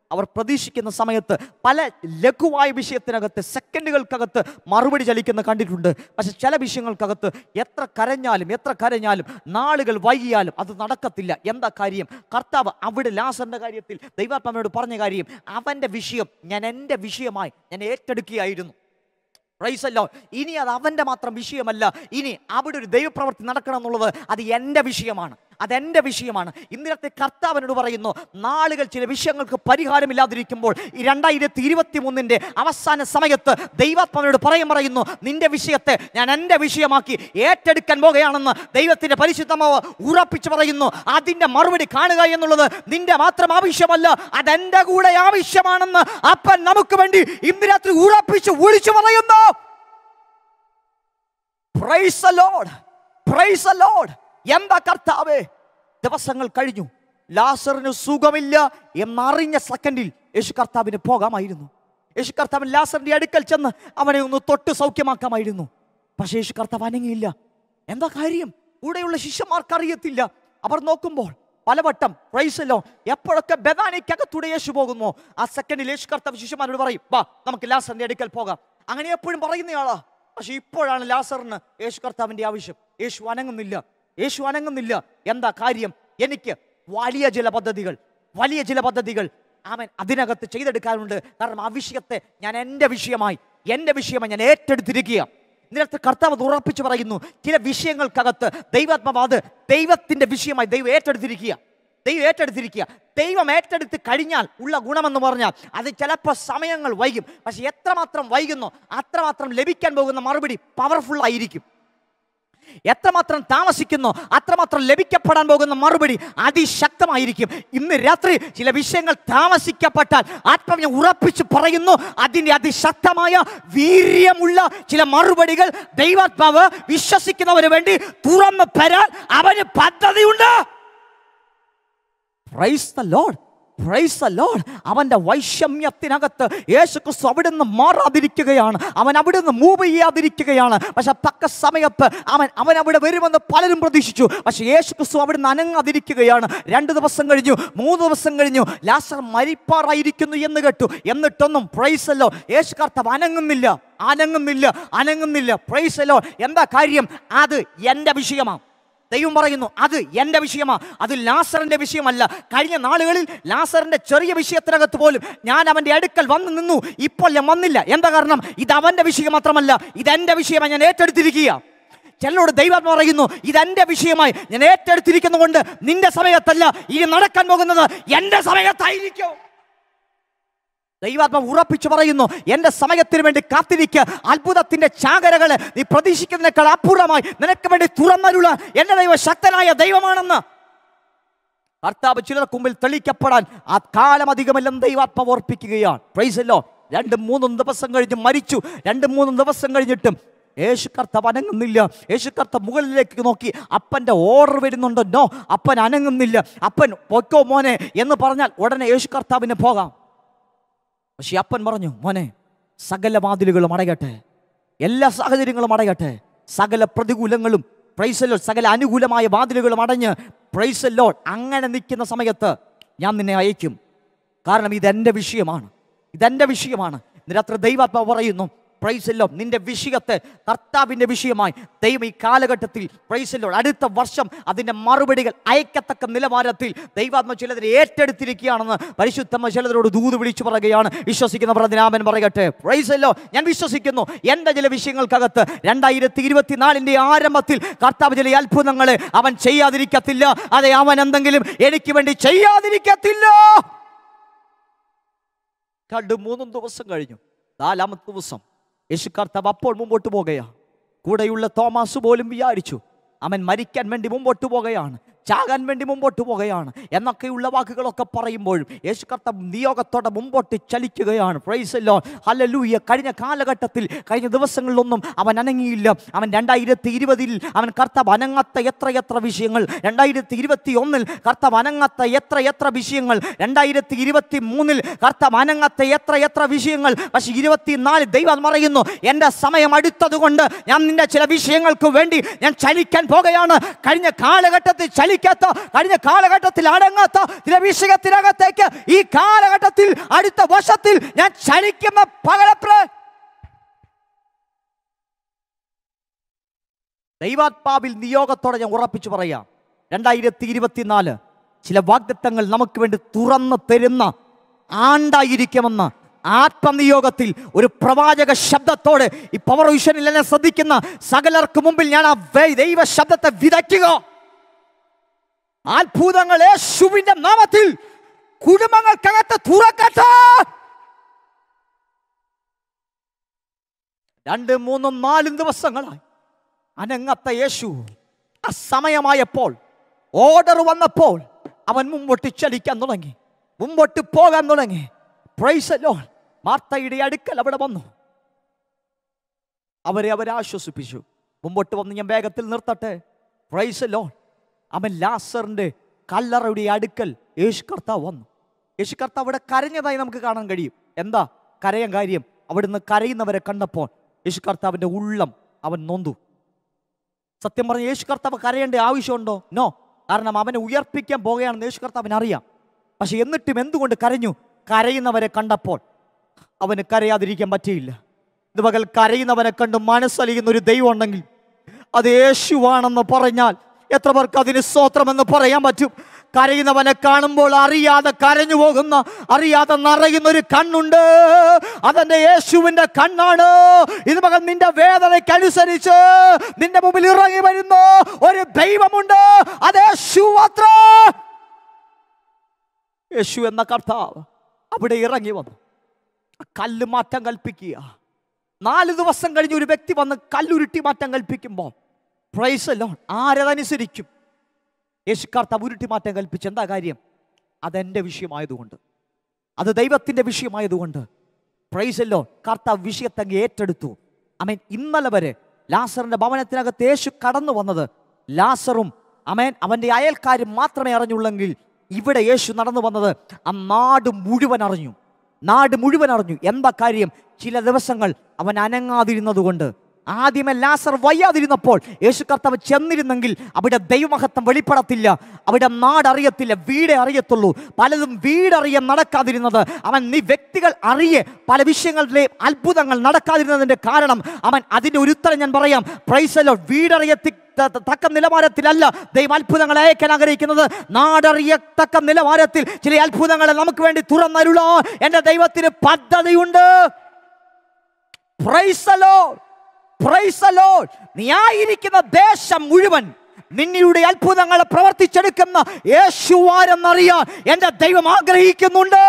അവർ പ്രതീക്ഷിക്കുന്ന സമയത്ത് പല ലഘുവായ വിഷയത്തിനകത്ത് സെക്കൻഡുകൾക്കകത്ത് മറുപടി ചലിക്കുന്ന കണ്ടിട്ടുണ്ട് പക്ഷെ ചില വിഷയങ്ങൾക്കകത്ത് എത്ര കരഞ്ഞാലും എത്ര കരഞ്ഞാലും നാളുകൾ വൈകിയാലും അത് നടക്കത്തില്ല എന്താ കാര്യം കർത്താവ് അവിടെ ലാസറിന്റെ കാര്യത്തിൽ ദൈവാത്മാവിനോട് പറഞ്ഞ കാര്യം അവന്റെ വിഷയം ഞാൻ എൻ്റെ വിഷയമായി ഞാൻ ഏറ്റെടുക്കുകയായിരുന്നു പ്രൈസല്ലോ ഇനി അത് അവൻ്റെ മാത്രം വിഷയമല്ല ഇനി അവിടെ ഒരു ദൈവപ്രവൃത്തി നടക്കണം എന്നുള്ളത് അത് എൻ്റെ വിഷയമാണ് അതെൻ്റെ വിഷയമാണ് ഇന്നലത്തെ കർത്താവിനോട് പറയുന്നു നാളുകൾ ചില വിഷയങ്ങൾക്ക് പരിഹാരമില്ലാതിരിക്കുമ്പോൾ ഈ രണ്ടായിരത്തി ഇരുപത്തി മൂന്നിൻ്റെ അവസാന സമയത്ത് ദൈവാത്മാവിനോട് പറയും പറയുന്നു നിന്റെ വിഷയത്തെ ഞാൻ എൻ്റെ വിഷയമാക്കി ഏറ്റെടുക്കാൻ പോകുകയാണെന്ന് ദൈവത്തിൻ്റെ പരിശുദ്ധമാവ് ഉറപ്പിച്ചു പറയുന്നു അതിൻ്റെ മറുപടി കാണുക എന്നുള്ളത് നിന്റെ മാത്രം ആവശ്യമല്ല അതെൻ്റെ കൂടെ ആവശ്യമാണെന്ന് അപ്പൻ നമുക്ക് വേണ്ടി ഇന്ന് രാത്രി ഉറപ്പിച്ച് വിളിച്ചു പറയുന്നു Praise the Lord. Praise the Lord. എന്താ കർത്താവേ ദിവസങ്ങൾ കഴിഞ്ഞു ലാസറിന് സുഖമില്ല എന്നറിഞ്ഞ സെക്കൻഡിൽ യേശു കർത്താവിന് പോകാമായിരുന്നു യേശു കർത്താവിൻ ലാസറിന്റെ അടുക്കൽ ചെന്ന് അവനെ ഒന്ന് തൊട്ട് സൗഖ്യമാക്കാമായിരുന്നു പക്ഷേ യേശു കർത്താവ് അനങ്ങിയില്ല എന്താ കാര്യം കൂടെയുള്ള ശിഷ്യന്മാർക്ക് അറിയത്തില്ല അവർ നോക്കുമ്പോൾ പലവട്ടം പ്രൈസല്ലോ എപ്പോഴൊക്കെ ബദാനിക്കകത്തൂടെ യേശു പോകുന്നു ആ സെക്കൻഡിൽ യേശു കർത്താവ് ശിഷ്യന്മാരോട് പറയും വാ നമുക്ക് ലാസറിന്റെ അടുക്കൽ പോകാം അങ്ങനെ എപ്പോഴും പറയുന്നയാളാ പക്ഷെ ഇപ്പോഴാണ് ലാസറിന് യേശു കർത്താവിന്റെ ആവശ്യം യേശു അനങ്ങുന്നില്ല യേശു അനങ്ങുന്നില്ല എന്താ കാര്യം എനിക്ക് വലിയ ചില പദ്ധതികൾ വലിയ ചില പദ്ധതികൾ അവൻ അതിനകത്ത് ചെയ്തെടുക്കാനുണ്ട് കാരണം ആ വിഷയത്തെ ഞാൻ എൻ്റെ വിഷയമായി എൻ്റെ വിഷയമായി ഞാൻ ഏറ്റെടുത്തിരിക്കുക ഇതിനകത്ത് കർത്താവ് അത് ഉറപ്പിച്ചു പറയുന്നു ചില വിഷയങ്ങൾക്കകത്ത് ദൈവാത്മാവ് അത് ദൈവത്തിന്റെ വിഷയമായി ദൈവം ഏറ്റെടുത്തിരിക്കുക ദൈവം ഏറ്റെടുത്തിരിക്കുക ദൈവം ഏറ്റെടുത്ത് കഴിഞ്ഞാൽ ഉള്ള ഗുണമെന്ന് പറഞ്ഞാൽ അത് ചിലപ്പോൾ സമയങ്ങൾ വൈകും പക്ഷെ എത്രമാത്രം വൈകുന്നോ അത്രമാത്രം ലഭിക്കാൻ പോകുന്ന മറുപടി പവർഫുൾ ആയിരിക്കും എത്രമാത്രം താമസിക്കുന്നോ അത്രമാത്രം ലഭിക്കപ്പെടാൻ പോകുന്ന മറുപടി അതിശക്തമായിരിക്കും ഇന്ന് രാത്രി ചില വിഷയങ്ങൾ താമസിക്കപ്പെട്ടാൽ ആത്മാവ് ഞാൻ ഉറപ്പിച്ച് പറയുന്നു അതിൻ്റെ അതിശക്തമായ വീര്യമുള്ള ചില മറുപടികൾ ദൈവാത്മാവ് വിശ്വസിക്കുന്നവന് വേണ്ടി തുറന്നു തരാൻ അവന് പദ്ധതിയുണ്ട് praise the lord praise the lord അവൻ്റെ വൈഷമ്യത്തിനകത്ത് യേശു ക്രിസ്തു അവിടെ നിന്ന് മാറാതിരിക്കുകയാണ് അവൻ അവിടെ നിന്ന് മൂവ് ചെയ്യാതിരിക്കുകയാണ് പക്ഷെ തക്ക സമയത്ത് അവൻ അവൻ അവിടെ വരുമെന്ന് പലരും പ്രതീക്ഷിച്ചു പക്ഷെ യേശു ക്രിസ്തു അവിടെ നിന്ന് അനങ്ങാതിരിക്കുകയാണ് രണ്ട് ദിവസം കഴിഞ്ഞു മൂന്ന് ദിവസം കഴിഞ്ഞു ലാസർ മരിപ്പാറായിരിക്കുന്നു എന്ന് കേട്ടു എന്നിട്ടൊന്നും പ്രൈസ് അല്ലോ യേശു കർത്താവ് അനങ്ങുന്നില്ല അനങ്ങുന്നില്ല അനങ്ങുന്നില്ല പ്രൈസ് അല്ലോ എന്താ കാര്യം അത് എൻ്റെ വിഷയമാണ് ദൈവം പറയുന്നു അത് എൻ്റെ വിഷയമാണ് അത് ലാസറിന്റെ വിഷയമല്ല കഴിഞ്ഞ നാളുകളിൽ ലാസറിന്റെ ചെറിയ വിഷയത്തിനകത്ത് പോലും ഞാൻ അവന്റെ അടുക്കൽ വന്നു നിന്നു ഇപ്പോൾ ഞാൻ വന്നില്ല എന്താ കാരണം ഇത് അവന്റെ വിഷയം മാത്രമല്ല ഇത് എൻ്റെ വിഷയമായി ഞാൻ ഏറ്റെടുത്തിരിക്കുക ചിലരോട് ദൈവം പറയുന്നു ഇതെന്റെ വിഷയമായി ഞാൻ ഏറ്റെടുത്തിരിക്കുന്നതുകൊണ്ട് നിന്റെ സമയത്തല്ല ഇനി നടക്കാൻ പോകുന്നത് എൻ്റെ സമയത്തായിരിക്കും ദൈവാത്മ ഉറപ്പിച്ചു പറയുന്നു എൻ്റെ സമയത്തിന് വേണ്ടി കാത്തിരിക്കുക അത്ഭുതത്തിന്റെ ചാകരകള് നീ പ്രതീക്ഷിക്കുന്നതിനേക്കാൾ അപ്പുറമായി നിനക്ക് വേണ്ടി തുറന്നരുള എൻ്റെ ദൈവം ശക്തനായ ദൈവമാണെന്ന് കർത്താവ് ചിലർക്ക് മുമ്പിൽ തെളിയിക്കപ്പെടാൻ ആ കാലം അധികമല്ലെന്ന് ദൈവാത്മാവ് ഓർപ്പിക്കുകയാണ് പ്രൈസല്ലോ രണ്ടും മൂന്നും ദിവസം കഴിഞ്ഞ് മരിച്ചു രണ്ടും മൂന്നും ദിവസം കഴിഞ്ഞിട്ടും യേശു കർത്താവ് അനങ്ങുന്നില്ല യേശു കർത്താവ് മുകളിലേക്ക് നോക്കി അപ്പൻ്റെ ഓർഡർ വരുന്നുണ്ടോ നോ അപ്പൻ അനങ്ങുന്നില്ല അപ്പൻ പൊക്കോ മോനെ എന്ന് പറഞ്ഞാൽ ഉടനെ യേശു കർത്താവിന് പോകാം പക്ഷെ അപ്പൻ പറഞ്ഞു മോനെ സകല വാതിലുകളും അടയട്ടെ എല്ലാ സാഹചര്യങ്ങളും അടയട്ടെ സകല പ്രതികൂലങ്ങളും പ്രൈസല്ലോ സകല അനുകൂലമായ വാതിലുകളും അടഞ്ഞ് പ്രൈസല്ലോ അങ്ങനെ നിൽക്കുന്ന സമയത്ത് ഞാൻ നിന്നെ അയക്കും കാരണം ഇതെൻ്റെ വിഷയമാണ് ഇതെൻ്റെ വിഷയമാണ് നിരത്ര ദൈവാത്മാവ് പറയുന്നു പ്രൈസല്ലോ നിന്റെ വിഷയത്തെ കർത്താവിൻ്റെ വിഷയമായി ദൈവം ഈ കാലഘട്ടത്തിൽ പ്രൈസല്ലോ അടുത്ത വർഷം അതിൻ്റെ മറുപടികൾ അയക്കത്തക്ക നിലവാരത്തിൽ ദൈവാത്മ ചിലതിനെ ഏറ്റെടുത്തിരിക്കുകയാണെന്ന് പരിശുദ്ധമ്മ ചിലതരോട് ദൂത് വിളിച്ചു പറയുകയാണ് വിശ്വസിക്കുന്ന പ്രതിനാമൻ പറയട്ടെ പ്രൈസല്ലോ ഞാൻ വിശ്വസിക്കുന്നു എൻ്റെ ചില വിഷയങ്ങൾക്കകത്ത് രണ്ടായിരത്തി ഇരുപത്തിനാലിൻ്റെ ആരംഭത്തിൽ കർത്താവ് ചില അത്ഭുതങ്ങളെ അവൻ ചെയ്യാതിരിക്കത്തില്ല അതെ അവൻ എന്തെങ്കിലും എനിക്ക് വേണ്ടി ചെയ്യാതിരിക്കത്തില്ല കണ്ടു മൂന്നും ദിവസം കഴിഞ്ഞു നാലാമത്തെ ദിവസം യേശു കർത്താവ് അപ്പോൾ മുമ്പോട്ട് പോകുകയാ കൂടെയുള്ള തോമാസ് പോലും വിചാരിച്ചു അവൻ മരിക്കാൻ വേണ്ടി മുമ്പോട്ട് പോകുകയാണ് ചാകാൻ വേണ്ടി മുമ്പോട്ട് പോകുകയാണ് എന്നൊക്കെയുള്ള വാക്കുകളൊക്കെ പറയുമ്പോഴും യേശു കർത്താവ് നിയോഗത്തോടെ മുമ്പോട്ട് ചലിക്കുകയാണ് പ്രൈസല്ലോ ഹല്ലേലൂയ കഴിഞ്ഞ കാലഘട്ടത്തിൽ കഴിഞ്ഞ ദിവസങ്ങളിലൊന്നും അവൻ അനങ്ങിയില്ല അവൻ രണ്ടായിരത്തി ഇരുപതിൽ അവൻ കർത്താവ് അനങ്ങാത്ത എത്ര എത്ര വിഷയങ്ങൾ രണ്ടായിരത്തി ഇരുപത്തി ഒന്നിൽ കർത്താവ് അനങ്ങാത്ത എത്ര എത്ര വിഷയങ്ങൾ രണ്ടായിരത്തി ഇരുപത്തി മൂന്നിൽ കർത്താവ് അനങ്ങാത്ത എത്ര എത്ര വിഷയങ്ങൾ പക്ഷെ ഇരുപത്തിനാല് ദൈവം പറയുന്നു എൻ്റെ സമയം അടുത്തതുകൊണ്ട് ഞാൻ നിന്റെ ചില വിഷയങ്ങൾക്ക് വേണ്ടി ഞാൻ ചലിക്കാൻ പോകുകയാണ് കഴിഞ്ഞ കാലഘട്ടത്തിൽ ചലിക്കാൻ ലഭിക്കാത്ത കഴിഞ്ഞ കാലഘട്ടത്തിൽ അടങ്ങാത്ത ചില വിഷയത്തിനകത്തേക്ക് ഈ കാലഘട്ടത്തിൽ അടുത്ത വർഷത്തിൽ ഞാൻ ചലിക്കുന്ന പകലപ്ര ദൈവാത്മാവിൽ നിയോഗത്തോടെ ഞാൻ ഉറപ്പിച്ചു പറയാം രണ്ടായിരത്തി ഇരുപത്തിനാല് ചില വാഗ്ദത്തങ്ങൾ നമുക്ക് വേണ്ടി തുറന്നു തരുന്ന ആണ്ടായിരിക്കുമെന്ന് ആത്മനിയോഗത്തിൽ ഒരു പ്രവാചക ശബ്ദത്തോടെ ഈ പവർ വിഷനിൽ എന്നെ ശ്രദ്ധിക്കുന്ന സകലർക്ക് മുമ്പിൽ ഞാൻ ആ വേ- ദൈവ ശബ്ദത്തെ വിതയ്ക്കുക അത്ഭുതങ്ങൾ യേശുവിന്റെ നാമത്തിൽ കുടുംബങ്ങൾക്കകത്ത് തുറക്കട്ടെ രണ്ട് മൂന്നും നാലും ദിവസങ്ങളായി അനങ്ങത്ത യേശു ആ സമയമായപ്പോൾ ഓർഡർ വന്നപ്പോൾ അവൻ മുമ്പോട്ട് ചലിക്കാൻ തുടങ്ങി മുമ്പോട്ട് പോകാൻ തുടങ്ങി പ്രൈസല്ലോ മാർത്തയുടെ അടുക്കൽ അവിടെ വന്നു അവരെ അവരെ ആശ്വസിപ്പിച്ചു മുമ്പോട്ട് വന്ന് ഞാൻ വേഗത്തിൽ നിർത്തട്ടെ പ്രൈസല്ലോ അവൻ ലാസറിന്റെ കല്ലറയുടെ അടുക്കൽ യേശു കർത്താവ് വന്നു യേശു കർത്താവ് അവിടെ കരഞ്ഞതായി നമുക്ക് കാണാൻ കഴിയും എന്താ കരയാൻ കാര്യം അവിടുന്ന് കരയുന്നവരെ കണ്ടപ്പോൾ യേശു കർത്താവിന്റെ ഉള്ളം അവൻ നൊന്തു സത്യം പറഞ്ഞ യേശു കർത്താവ് കരയേണ്ട ആവശ്യമുണ്ടോ നോ കാരണം അവനെ ഉയർപ്പിക്കാൻ പോകുകയാണെന്ന് യേശു കർത്താവിന് അറിയാം പക്ഷെ എന്നിട്ടും എന്തുകൊണ്ട് കരഞ്ഞു കരയുന്നവരെ കണ്ടപ്പോൾ അവന് കരയാതിരിക്കാൻ പറ്റിയില്ല ഇത് പകൽ കരയുന്നവനെ കണ്ട് മനസ്സലിയുന്ന ഒരു ദൈവം ഉണ്ടെങ്കിൽ അത് യേശുവാണെന്ന് പറഞ്ഞാൽ എത്ര പേർക്ക് അതിന് സ്തോത്രമെന്ന് പറയാൻ പറ്റും കരയുന്നവനെ കാണുമ്പോൾ അറിയാതെ കരഞ്ഞു പോകുന്ന അറിയാതെ നിറയുന്ന ഒരു കണ്ണുണ്ട് അതെന്റെ യേശുവിന്റെ കണ്ണാണ് ഇത് മകൻ നിന്റെ വേദനയ്ക്കനുസരിച്ച് നിന്റെ മുമ്പിൽ ഇറങ്ങി വരുന്ന ഒരു ദൈവമുണ്ട് അത് യേശു അത്ര യേശു എന്ന കർത്താവ് അവിടെ ഇറങ്ങി വന്നു ആ കല്ല് മാറ്റം കൽപ്പിക്കുക നാല് ദിവസം കഴിഞ്ഞ് ഒരു വ്യക്തി വന്ന് കല്ലുരുട്ടി മാറ്റം കൽപ്പിക്കുമ്പോൾ പ്രൈസ് അല്ലോ ആരതനുസരിക്കും യേശു കർത്താവ് ഉരുട്ടി മാറ്റം കൽപ്പിച്ച് എന്താ കാര്യം അതെൻ്റെ വിഷയമായതുകൊണ്ട് അത് ദൈവത്തിൻ്റെ വിഷയമായതുകൊണ്ട് പ്രൈസ് അല്ലോ കർത്താവ് വിഷയത്തെ അങ്ങ് ഏറ്റെടുത്തു അമേൻ ഇന്നലെ വരെ ലാസറിന്റെ ഭവനത്തിനകത്ത് യേശു കടന്നു വന്നത് ലാസറും അമേൻ അവൻ്റെ അയൽക്കാരും മാത്രമേ അറിഞ്ഞുള്ളെങ്കിൽ ഇവിടെ യേശു നടന്നു വന്നത് ആ നാട് മുഴുവൻ അറിഞ്ഞു നാട് മുഴുവൻ അറിഞ്ഞു എന്താ കാര്യം ചില ദിവസങ്ങൾ അവൻ അനങ്ങാതിരുന്നത് കൊണ്ട് ആദ്യമേ ലാസർ വയ്യാതിരുന്നപ്പോൾ യേശു കർത്താവ് ചെന്നിരുന്നെങ്കിൽ അവിടെ ദൈവമഹത്വം വെളിപ്പെടത്തില്ല അവിടെ നാടറിയത്തില്ല വീടേ അറിയത്തുള്ളൂ പലതും വീടറിയാൻ നടക്കാതിരുന്നത് അവൻ നീ വ്യക്തികൾ അറിയെ പല വിഷയങ്ങളിലെയും അത്ഭുതങ്ങൾ നടക്കാതിരുന്നതിന്റെ കാരണം അവൻ അതിന്റെ ഒരു ഉത്തരം ഞാൻ പറയാം പ്രൈസലോ വീടറിയത്തി ത- ത- തക്ക നിലവാരത്തിലല്ല ദൈവം അത്ഭുതങ്ങൾ അയക്കാൻ ആഗ്രഹിക്കുന്നത് നാടറിയത്തക്ക നിലവാരത്തിൽ ചില അത്ഭുതങ്ങളെ നമുക്ക് വേണ്ടി തുറന്നരുളോ എന്റെ ദൈവത്തിന് പദ്ധതിയുണ്ട് Praise the Lord. Praise the Lord. നീ ആയിരിക്കുന്ന ദേശം മുഴുവൻ നിന്നിയുടെ അത്ഭുതങ്ങളെ പ്രവർത്തിച്ചെടുക്കുന്ന യേശുവാരെന്നറിയാൻ എന്റെ ദൈവം ആഗ്രഹിക്കുന്നുണ്ട്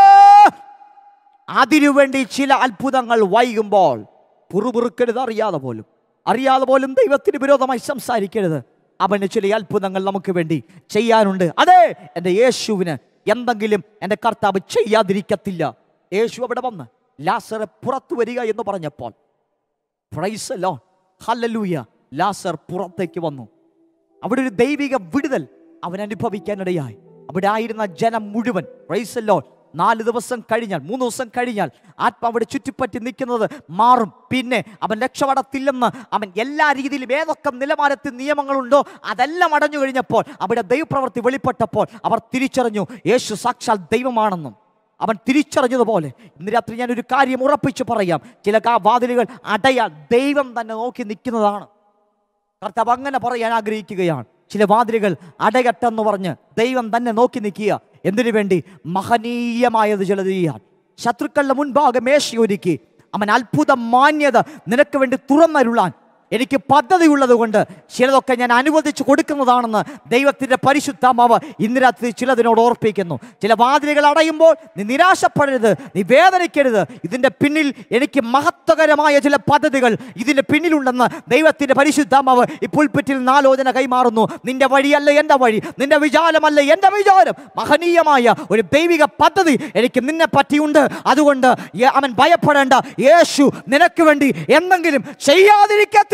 അതിനുവേണ്ടി ചില അത്ഭുതങ്ങൾ വൈകുമ്പോൾ പുറുപുറുക്കരുത് അറിയാതെ പോലും അറിയാതെ പോലും ദൈവത്തിന് വിരോധമായി സംസാരിക്കരുത് അവന് ചില അത്ഭുതങ്ങൾ നമുക്ക് വേണ്ടി ചെയ്യാനുണ്ട് അതെ എൻ്റെ യേശുവിന് എന്തെങ്കിലും എൻ്റെ കർത്താവ് ചെയ്യാതിരിക്കത്തില്ല യേശു അവിടെ വന്ന് ലാസറെ പുറത്തു വരിക എന്ന് പറഞ്ഞപ്പോൾ പ്രൈസ് ലോ ഹല്ലലൂയ ലാസർ പുറത്തേക്ക് വന്നു അവിടെ ഒരു ദൈവിക വിടുതൽ അവൻ അനുഭവിക്കാനിടയായി അവിടെ ആയിരുന്ന ജനം മുഴുവൻ പ്രൈസ് ലോ നാല് ദിവസം കഴിഞ്ഞാൽ മൂന്ന് ദിവസം കഴിഞ്ഞാൽ ആത്മ അവിടെ ചുറ്റിപ്പറ്റി നിൽക്കുന്നത് മാറും പിന്നെ അവൻ രക്ഷപ്പെടത്തില്ലെന്ന് അവൻ എല്ലാ രീതിയിലും ഏതൊക്കെ നിലവാരത്തിൽ നിയമങ്ങളുണ്ടോ അതെല്ലാം അടഞ്ഞു കഴിഞ്ഞപ്പോൾ അവിടെ ദൈവപ്രവൃത്തി വെളിപ്പെട്ടപ്പോൾ അവർ തിരിച്ചറിഞ്ഞു യേശു സാക്ഷാൽ ദൈവമാണെന്നും അവൻ തിരിച്ചറിഞ്ഞതുപോലെ ഇന്ന് രാത്രി ഞാൻ ഒരു കാര്യം ഉറപ്പിച്ച് പറയാം ചില കാ വാതിലുകൾ അടയാൻ ദൈവം തന്നെ നോക്കി നിൽക്കുന്നതാണ് കർത്താവ് അങ്ങനെ പറയാൻ ആഗ്രഹിക്കുകയാണ് ചില വാതിലുകൾ അടയട്ടെന്ന് പറഞ്ഞ് ദൈവം തന്നെ നോക്കി നിൽക്കുക എന്തിനു വേണ്ടി മഹനീയമായത് ചിലത് ചെയ്യാൻ ശത്രുക്കളുടെ മുൻപാകെ മേശയൊരുക്കി അവൻ അത്ഭുത മാന്യത നിനക്ക് വേണ്ടി തുറന്നരുളാൻ എനിക്ക് പദ്ധതിയുള്ളത് കൊണ്ട് ചിലതൊക്കെ ഞാൻ അനുവദിച്ചു കൊടുക്കുന്നതാണെന്ന് ദൈവത്തിൻ്റെ പരിശുദ്ധാമാവ് ഇന്ന് രാത്രി ചിലതിനോട് ഓർപ്പിക്കുന്നു ചില വാതിലുകൾ അടയുമ്പോൾ നീ നിരാശപ്പെടരുത് നീ വേദനിക്കരുത് ഇതിൻ്റെ പിന്നിൽ എനിക്ക് മഹത്വകരമായ ചില പദ്ധതികൾ ഇതിൻ്റെ പിന്നിലുണ്ടെന്ന് ദൈവത്തിൻ്റെ പരിശുദ്ധാമാവ് ഈ പുൽപ്പറ്റിൽ നാലോചന കൈമാറുന്നു നിന്റെ വഴിയല്ല എൻ്റെ വഴി നിന്റെ വിചാരമല്ല എൻ്റെ വിചാരം മഹനീയമായ ഒരു ദൈവിക പദ്ധതി എനിക്ക് നിന്നെ പറ്റിയുണ്ട് അതുകൊണ്ട് യ- അവൻ ഭയപ്പെടേണ്ട യേശു നിനക്ക് വേണ്ടി എന്തെങ്കിലും ചെയ്യാതിരിക്കത്തില്ല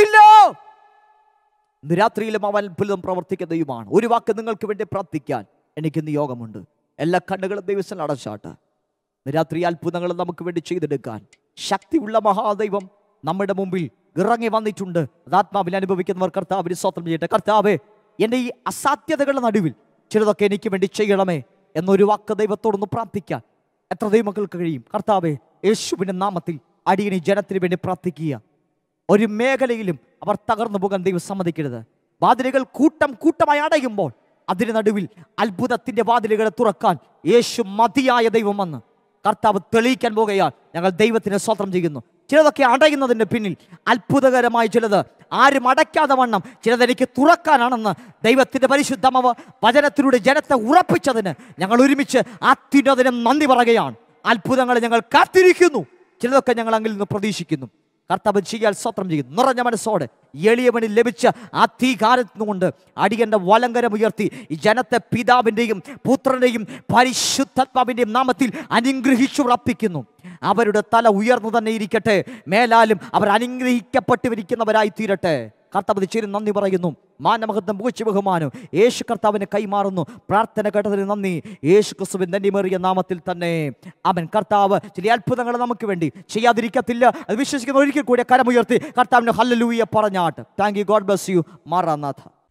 ഇന്ന് രാത്രിയിലും അവൻ അത്ഭുതം പ്രവർത്തിക്കുന്ന ദൈവമാണ് ഒരു വാക്ക് നിങ്ങൾക്ക് വേണ്ടി പ്രാർത്ഥിക്കാൻ എനിക്ക് ഇന്ന് യോഗമുണ്ട് എല്ലാ കണ്ണുകളും ദൈവത്തിൽ അടച്ചാട്ട് ഇന്ന് രാത്രി അത്ഭുതങ്ങൾ നമുക്ക് വേണ്ടി ചെയ്തെടുക്കാൻ ശക്തിയുള്ള മഹാദൈവം നമ്മുടെ മുമ്പിൽ ഇറങ്ങി വന്നിട്ടുണ്ട് അത് ആത്മാവിൽ അനുഭവിക്കുന്നവർ കർത്താവിന് സ്വത്രം ചെയ്യട്ടെ കർത്താവേ എൻ്റെ ഈ അസാധ്യതകളുടെ നടുവിൽ ചിലതൊക്കെ എനിക്ക് വേണ്ടി ചെയ്യണമേ എന്നൊരു വാക്ക് ദൈവത്തോടൊന്ന് പ്രാർത്ഥിക്കാൻ എത്ര ദൈവമക്കൾക്ക് കഴിയും കർത്താവെ യേശുവിൻ്റെ നാമത്തിൽ അടിയണി ജനത്തിന് വേണ്ടി പ്രാർത്ഥിക്കുക ഒരു മേഖലയിലും അവർ തകർന്നു പോകാൻ ദൈവം സമ്മതിക്കരുത് വാതിലുകൾ കൂട്ടം കൂട്ടമായി അടയുമ്പോൾ അതിന് നടുവിൽ അത്ഭുതത്തിന്റെ വാതിലുകളെ തുറക്കാൻ യേശു മതിയായ ദൈവം വന്ന് കർത്താവ് തെളിയിക്കാൻ പോകുകയാൽ ഞങ്ങൾ ദൈവത്തിന് സ്വതന്ത്രം ചെയ്യുന്നു ചിലതൊക്കെ അടയുന്നതിൻ്റെ പിന്നിൽ അത്ഭുതകരമായ ചിലത് ആരും അടയ്ക്കാതെ വണ്ണം ചിലത് എനിക്ക് തുറക്കാനാണെന്ന് ദൈവത്തിന്റെ പരിശുദ്ധമവ വചനത്തിലൂടെ ജനത്തെ ഉറപ്പിച്ചതിന് ഞങ്ങൾ ഒരുമിച്ച് അത്യുന്നതിനും നന്ദി പറയുകയാണ് അത്ഭുതങ്ങളെ ഞങ്ങൾ കാത്തിരിക്കുന്നു ചിലതൊക്കെ ഞങ്ങൾ അങ്ങിൽ നിന്ന് പ്രതീക്ഷിക്കുന്നു കർത്താവ് ചെയ്യാൻ സ്വത്രം ചെയ്യുന്നു നിറഞ്ഞ മനസ്സോടെ എളിയവനിൽ ലഭിച്ച അധികാരത്തുകൊണ്ട് അടിയന്റെ വലങ്കരം ഉയർത്തി ഈ ജനത്തെ പിതാവിൻ്റെയും പുത്രൻ്റെയും പരിശുദ്ധാത്മാവിൻ്റെയും നാമത്തിൽ അനുഗ്രഹിച്ചു ഉറപ്പിക്കുന്നു അവരുടെ തല ഉയർന്നു തന്നെ ഇരിക്കട്ടെ മേലാലും അവർ അനുഗ്രഹിക്കപ്പെട്ടിരിക്കുന്നവരായി തീരട്ടെ കർത്താവ് ചേരും നന്ദി പറയുന്നു മാനമഹത്വം പൂച്ച ബഹുമാനം യേശു കർത്താവിന് കൈമാറുന്നു പ്രാർത്ഥന കേട്ടതിന് നന്ദി യേശു ക്രിസ്തുവിൻ നന്ദിമേറിയ നാമത്തിൽ തന്നെ അവൻ കർത്താവ് ചില അത്ഭുതങ്ങൾ നമുക്ക് വേണ്ടി ചെയ്യാതിരിക്കത്തില്ല അത് വിശ്വസിക്കുന്ന ഒരിക്കൽ കൂടി കരമുയർത്തി കർത്താവിന് ഹല്ലലൂയ പറഞ്ഞാട്ട് thank you god bless you Maranatha